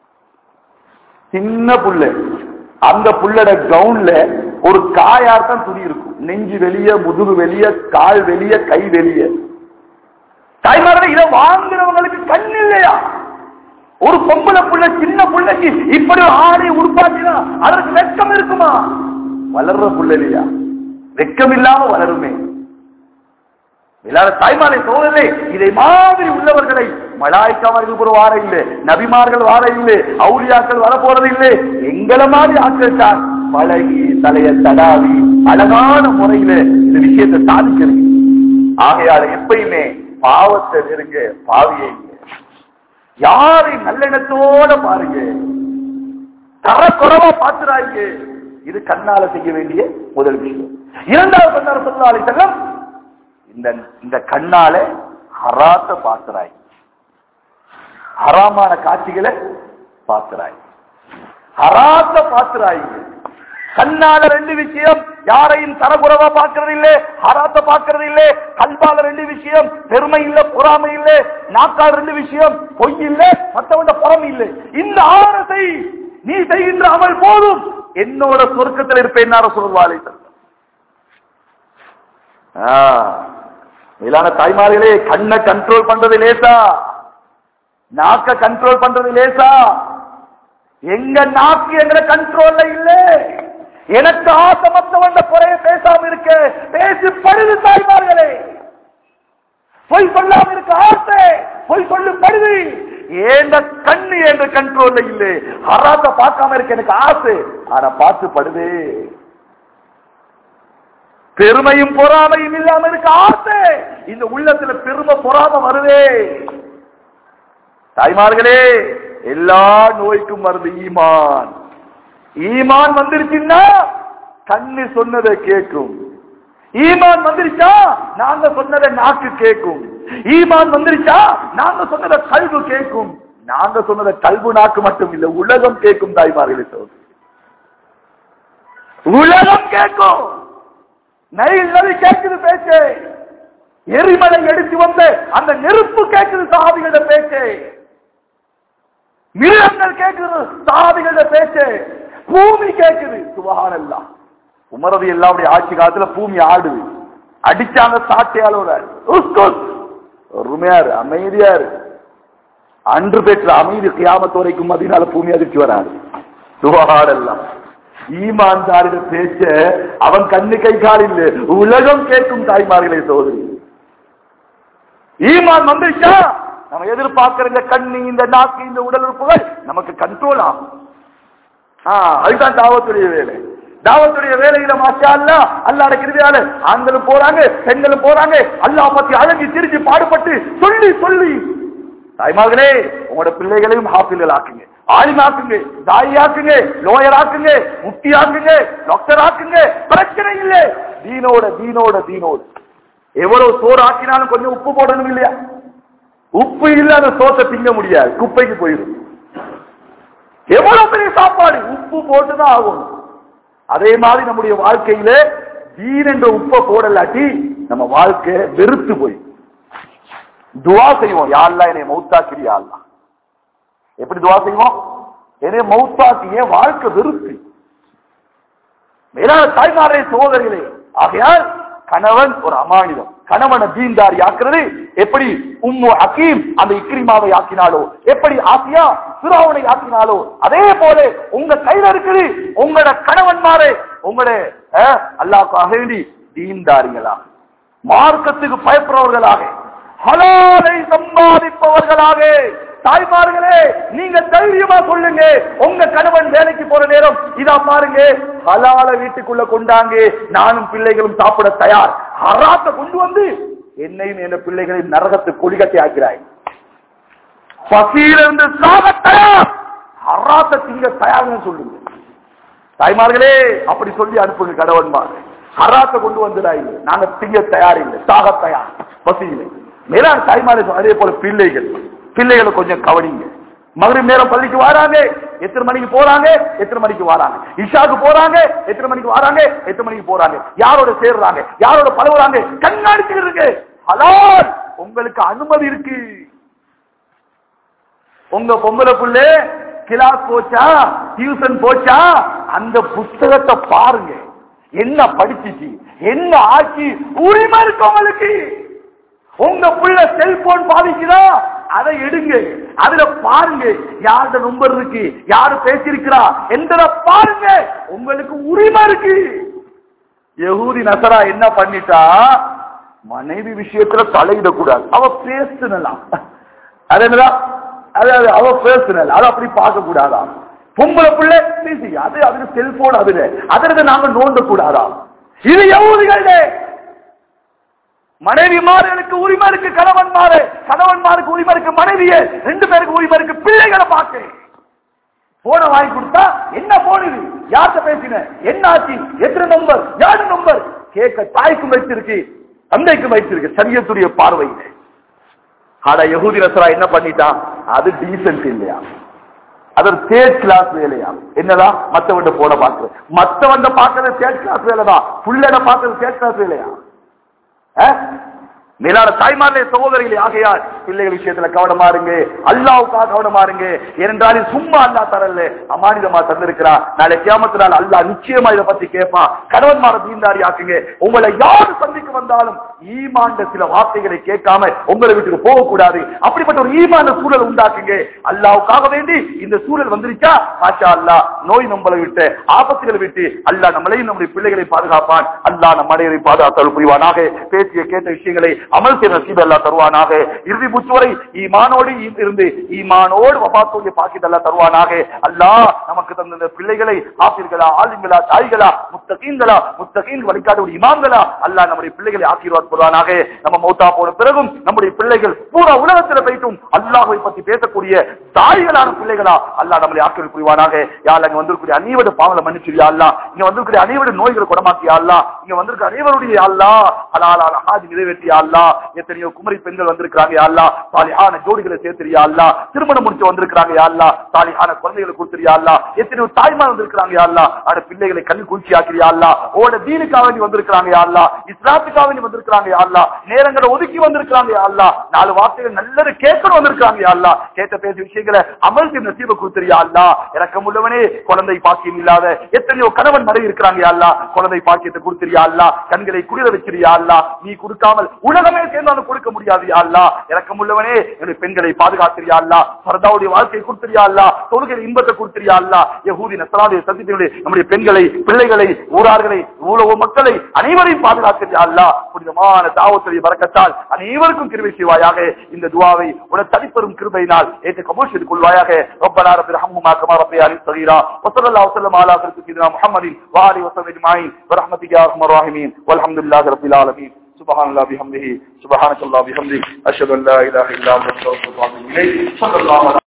சின்ன புள்ள அந்த புள்ளட கவுன்ல ஒரு காயார் தான் துணி இருக்கும் நெஞ்சு வெளிய முதுகு வெளிய கால் வெளிய கை வெளிய தாய்மார்கள் இதை வாங்குறவங்களுக்கு கண் இல்லையா ஒரு பொம்பளை புள்ள சின்ன புள்ளைக்கு இப்படி ஆடை உருப்பாக்கினா அதற்கு வெட்கம் இருக்குமா வளர்ற புள்ள இல்லையா வெக்கம் இல்லாம வளருமே எல்லாரும் தாய்மாரை சோழர்களே இதை மாதிரி உள்ளவர்களை மலாய்க்காமர்கள் கூட வார இல்லை நபிமார்கள் வார இல்லை அவுளியாக்கள் வர போறது இல்லை எங்களை மாதிரி ஆட்கள் தான் பழகி தலைய தடாவி அழகான முறையில இந்த விஷயத்தை சாதிக்கிறது ஆகையால எப்பயுமே பாவத்தை நெருங்க பாவியை யாரை நல்லெண்ணத்தோட பாருங்க தரக்குறவா பாத்துறாங்க இது கண்ணால செய்ய வேண்டிய முதல் விஷயம் இரண்டாவது சொன்னார் சொல்லாலை செல்லம் இந்த இந்த கண்ணால ஹராத்த பாத்துறாய் ஹராமான காட்சிகளை பாத்துறாய் ஹராத்த பாத்துறாய் கண்ணால ரெண்டு விஷயம் யாரையும் தரக்குறவா பாக்குறது இல்ல ஹராத்த பாக்குறது இல்ல கல்பால ரெண்டு விஷயம் பெருமை இல்ல பொறாமை இல்ல நாக்கால் ரெண்டு விஷயம் பொய் இல்ல மத்தவண்ட புறம் இல்ல இந்த ஆரத்தை நீ செய்கின்ற அமல் போதும் என்னோட சொர்க்கத்தில் இருப்பேன் சொல்வாளை மேலான தாய்மார்களே கண்ணை கண்ட்ரோல் பண்றது லேசா நாக்க கண்ட்ரோல் பண்றது லேசா எங்க நாக்கு எங்க கண்ட்ரோல்ல இல்ல எனக்கு ஆசமத்தவண்ட குறைய பேசாம இருக்க பேசி படுது தாய்மார்களே பொய் சொல்லாம இருக்க ஆசை பொய் சொல்லு படுது ஏண்ட கண்ணு என்ற கண்ட்ரோல்ல இல்ல ஹராத்த பார்க்காம இருக்க எனக்கு ஆசை ஆனா பார்த்து படுது பெருமையும் பொறாமையும் இல்லாம இருக்க ஆசை இந்த உள்ளத்துல பெருமை பொறாம வருதே தாய்மார்களே எல்லா நோய்க்கும் வருது ஈமான் ஈமான் வந்துருச்சுன்னா கண்ணு சொன்னதை கேட்கும் ஈமான் வந்துருச்சா நாங்க சொன்னதை நாக்கு கேட்கும் ஈமான் வந்துருச்சா நாங்க சொன்னதை கல்வு கேட்கும் நாங்க சொன்னதை கல்வு நாக்கு மட்டும் இல்ல உலகம் கேட்கும் தாய்மார்களே சோதரி உலகம் கேட்கும் நைல் நதி கேட்குது பேச்சு எரிமலை எடுத்து வந்து அந்த நெருப்பு கேட்குது சாதிகள பேச்சு மிருகங்கள் கேட்குது சாதிகள பேச்சு பூமி கேட்குது சுபகானல்லாம் உமரது எல்லாருடைய ஆட்சி காலத்துல பூமி ஆடுது அடிச்சாங்க சாட்டையாளோட ஒருமையாரு அமைதியாரு அன்று பெற்ற அமைதி கியாமத்து வரைக்கும் மதினால பூமி அதிர்ச்சி வராது சுபகானல்லாம் ஈமான்தாரிட பேச்ச அவன் கண்ணு கை கால் இல்ல உலகம் கேட்கும் தாய்மார்களே சோதரி ஈமான் வந்துருச்சா நம்ம எதிர்பார்க்கிற இந்த கண்ணு இந்த நாக்கு இந்த உடல் உறுப்புகள் நமக்கு கண்ட்ரோல் ஆகும் ஆஹ் அதுதான் தாவத்துடைய வேலை தாவத்துடைய வேலையில மாஷா அல்லா அல்லாட கிருவியால ஆண்களும் போறாங்க பெண்களும் போறாங்க அல்லா பத்தி அழகி திரிஞ்சு பாடுபட்டு சொல்லி சொல்லி தாய்மார்களே உங்களோட பிள்ளைகளையும் ஹாஃபில்கள் ஆக்குங்க ஆலிமாக்குங்க தாயாக்குங்க லோயர் ஆக்குங்க முக்தி ஆக்குங்க டாக்டர் ஆக்குங்க பிரச்சனை இல்லை தீனோட தீனோட தீனோட எவ்வளவு சோறு ஆக்கினாலும் கொஞ்சம் உப்பு போடணும் இல்லையா உப்பு இல்லாத சோத்தை திங்க முடியாது குப்பைக்கு போயிடும் எவ்வளவு பெரிய சாப்பாடு உப்பு போட்டுதான் ஆகணும் அதே மாதிரி நம்முடைய வாழ்க்கையில தீன் என்ற உப்பை போடலாட்டி நம்ம வாழ்க்கை வெறுத்து போய் துவா செய்வோம் யாழ்லா என்னை மௌத்தாக்கிறியா அல்லா எப்படி துவா செய்வோம் என்னை மௌத்தாக்கிய வாழ்க்கை வெறுத்து மேலான தாய்மாரே சகோதரிகளே ஆகையால் கணவன் ஒரு அமானிதம் கணவனை தீன்தாரி ஆக்குறது எப்படி உம்மு அகீம் அந்த இக்ரிமாவை ஆக்கினாலோ எப்படி ஆசியா சுராவனை ஆக்கினாலோ அதே போல உங்க கையில இருக்குது உங்களோட கணவன்மாரே உங்களோட அல்லாக்காக வேண்டி தீன்தாரிகளாக மார்க்கத்துக்கு பயப்படுறவர்களாக ஹலாலை சம்பாதிப்பவர்களாக தாய்மார்களே நீங்க தைரியமா சொல்லுங்க உங்க கணவன் வேலைக்கு போற நேரம் இதா பாருங்க ஹலால வீட்டுக்குள்ள கொண்டாங்க நானும் பிள்ளைகளும் சாப்பிட தயார் ஹராத்த கொண்டு வந்து என்னையும் என் பிள்ளைகளின் நரகத்து கொடிகட்டி ஆக்கிறாய் பசியிலிருந்து சாக தயார் ஹராத்த திங்க தயார்னு சொல்லுங்க தாய்மார்களே அப்படி சொல்லி அனுப்புங்க கடவன்மார் ஹராத்த கொண்டு வந்துடாங்க நாங்க திங்க தயார் இல்லை சாக தயார் பசியில்லை மேலான தாய்மார்கள் அதே போல பிள்ளைகள் பிள்ளைகளை கொஞ்சம் கவனிங்க மகரிப் நேரம் பள்ளிக்கு வராங்க எத்தனை மணிக்கு போறாங்க எத்தனை மணிக்கு வராங்க இஷாக்கு போறாங்க எத்தனை மணிக்கு வராங்க எத்தனை மணிக்கு போறாங்க யாரோட சேர்றாங்க யாரோட பழகுறாங்க கண்காணிச்சு இருக்கு ஹலால் உங்களுக்கு அனுமதி இருக்கு உங்க பொம்பளை புள்ள கிளாஸ் போச்சா டியூஷன் போச்சா அந்த புத்தகத்தை பாருங்க என்ன படிச்சுச்சு என்ன ஆச்சு உரிமை இருக்கு உங்களுக்கு உங்க புள்ள செல்போன் பாதிக்குதா அதை எடுங்க அதுல பாருங்க யாரோட நம்பர் இருக்கு யாரு பேசியிருக்கிறா என்றத பாருங்க உங்களுக்கு உரிமை இருக்கு யகூதி நசரா என்ன பண்ணிட்டா மனைவி விஷயத்துல தலையிடக்கூடாது அவ பேசுனலாம் அது என்னடா அது அது அவ பேசுனல் அதை அப்படி பார்க்க கூடாதா பொம்பளை பிள்ளை பேசி அது அதுக்கு செல்போன் அதுல அதுல நாங்க நோண்ட கூடாதா இது யகூதிகளே மனைவிமார்களுக்கு உரிமை இருக்கு கணவன்மாரு கணவன்மாருக்கு உரிமை இருக்கு மனைவியே ரெண்டு பேருக்கு உரிமை இருக்கு பிள்ளைகளை பார்க்கிறேன் போனை வாங்கி கொடுத்தா என்ன போன் இது யார்கிட்ட பேசின என்ன ஆச்சு எத்தனை நம்பர் யாரு நம்பர் கேட்க தாய்க்கும் வச்சிருக்கு தந்தைக்கும் வச்சிருக்கு சரியத்துடைய பார்வையில ஆனா யகூதி ரசரா என்ன பண்ணிட்டான் அது டீசென்ட் இல்லையா அது ஒரு தேர்ட் கிளாஸ் வேலையா என்னதான் மத்தவண்ட போன பாக்குறது மத்தவண்ட பாக்குறது தேர்ட் கிளாஸ் வேலைதான் புள்ளட பாக்குறது தேர்ட் கிளாஸ் வேலையா அஹ்? மேலான தாய்மார்களே சகோதரிகளே ஆகையால் பிள்ளைகள் விஷயத்துல கவனமா இருங்க அல்லாவுக்காக கவனமா இருங்க ஏனென்றால் இது சும்மா அல்லா தரல அமானிதமா தந்திருக்கிறான் நாளை கியாமத்தினால் அல்லாஹ் நிச்சயமா இதை பத்தி கேட்பான் கணவன்மார தீண்டாரி ஆக்குங்க உங்களை யாரு சந்திக்க வந்தாலும் ஈமாண்ட சில வார்த்தைகளை கேட்காம உங்களை வீட்டுக்கு போகக்கூடாது அப்படிப்பட்ட ஒரு ஈமான சூழல் உண்டாக்குங்க அல்லாவுக்காக வேண்டி இந்த சூழல் வந்துருச்சா ஆச்சா அல்லா நோய் நம்மளை விட்டு ஆபத்துகளை விட்டு அல்லாஹ் நம்மளையும் நம்முடைய பிள்ளைகளை பாதுகாப்பான் அல்லாஹ் நம் அனைவரை பாதுகாத்தல் புரிவானாக பேசிய கேட்ட விஷயங்களை அமல் செய்ய நசீப் அல்லா தருவானாக இறுதி முச்சுவரை ஈமானோடு இ- இருந்து ஈமானோடு வபாத்துடைய பாக்கித் அல்லா தருவானாக அல்லாஹ் நமக்கு தந்த இந்த பிள்ளைகளை ஆசிரியர்களா ஆளுங்களா தாய்களா முத்தகீன்களா முத்தகீன் வழிகாட்டு இமாம்களா அல்லாஹ் நம்முடைய பிள்ளைகளை ஆசீர்வாத் போடுவானாக நம்ம மௌத்தா போன பிறகும் நம்முடைய பிள்ளைகள் பூரா உலகத்துல போயிட்டும் அல்லாஹை பத்தி பேசக்கூடிய தாய்களான பிள்ளைகளா அல்லாஹ் நம்மளை ஆக்கிரமிப்பு புரிவானாக யாழ் அங்க வந்திருக்கூடிய அனைவரு பாவங்களை மன்னிச்சிரியா அல்லா இங்க வந்திருக்கிற அனைவரு நோய்களை குணமாக்கியா அல்லா இங்க வந்திருக்க அனைவருடைய அல்லா அலாலால ஹாஜி நிறைவேற்றியா அல்லா எத்தனையோ குமரி பெண்கள் வந்திருக்கிறாங்க யா அல்லா சாலிஹான ஜோடிகளை சேர்த்திரியா அல்லா திருமணம் முடிச்சு வந்திருக்கிறாங்க யா அல்லா சாலிஹான குழந்தைகளை கொடுத்துறியா அல்லா எத்தனையோ தாய்மார் வந்திருக்கிறாங்க யா அல்லா அட பிள்ளைகளை கண்ணு குளிர்ச்சி ஆக்கிறியா அல்லா ஓட தீனுக்காக வேண்டி வந்திருக்கிறாங்க யா அல்லா இஸ்லாத்துக்காக வேண்டி வந்திருக்கிறாங்க யா அல்லா நேரங்களை ஒதுக்கி வந்திருக்கிறாங்க யா அல்லா நாலு வார்த்தைகள் நல்லது கேட்கணும் வந்திருக்காங்க யா அல்லா கேட்ட பேசிய விஷயங்களை அமல் செய்ய நசீப கொடுத்துறியா அல்லா இறக்கம் உள்ளவனே குழந்தை பாக்கியம் இல்லாத எத்தனையோ கணவன் மறை இருக்கிறாங்க யா அல்லா குழந்தை பாக்கியத்தை கொடுத்துறியா அல்லா கண்களை குளிர வச்சிருயா அல்லா நீ கொடுக்காமல் உலகமே சேர்ந்தாலும் கொடுக்க முடியாது யா அல்லா இறக்கம் உள்ளவனே என்னுடைய பெண்களை பாதுகாத்திரியா அல்லா பரதாவுடைய வாழ்க்கையை கொடுத்துறியா அல்லா தொழுகை இன்பத்தை கொடுத்துறியா அல்லா யகூதி நசராடைய சந்திப்பினுடைய நம்முடைய பெண்களை பிள்ளைகளை ஊரார்களை உலக மக்களை அனைவரையும் பாதுகாத்திரியா அல்லா புனிதமான தாவத்துடைய வரக்கத்தால் அனைவருக்கும் கிருபை செய்வாயாக இந்த துவாவை உன தனிப்பெரும் கிருபையினால் ஏற்று கபூல் செய்து கொள்வாயாக ربنا رب ارحمهما كما ربياني صغيرا وصلى الله وسلم على سيدنا محمد وآله وصحبه اجمعين برحمتك يا ارحم الراحمين والحمد لله رب العالمين سبحان الله بحمده سبحانك الله بحمدك اشهد ان لا اله الا انت استغفرك واتوب اليك صلى الله على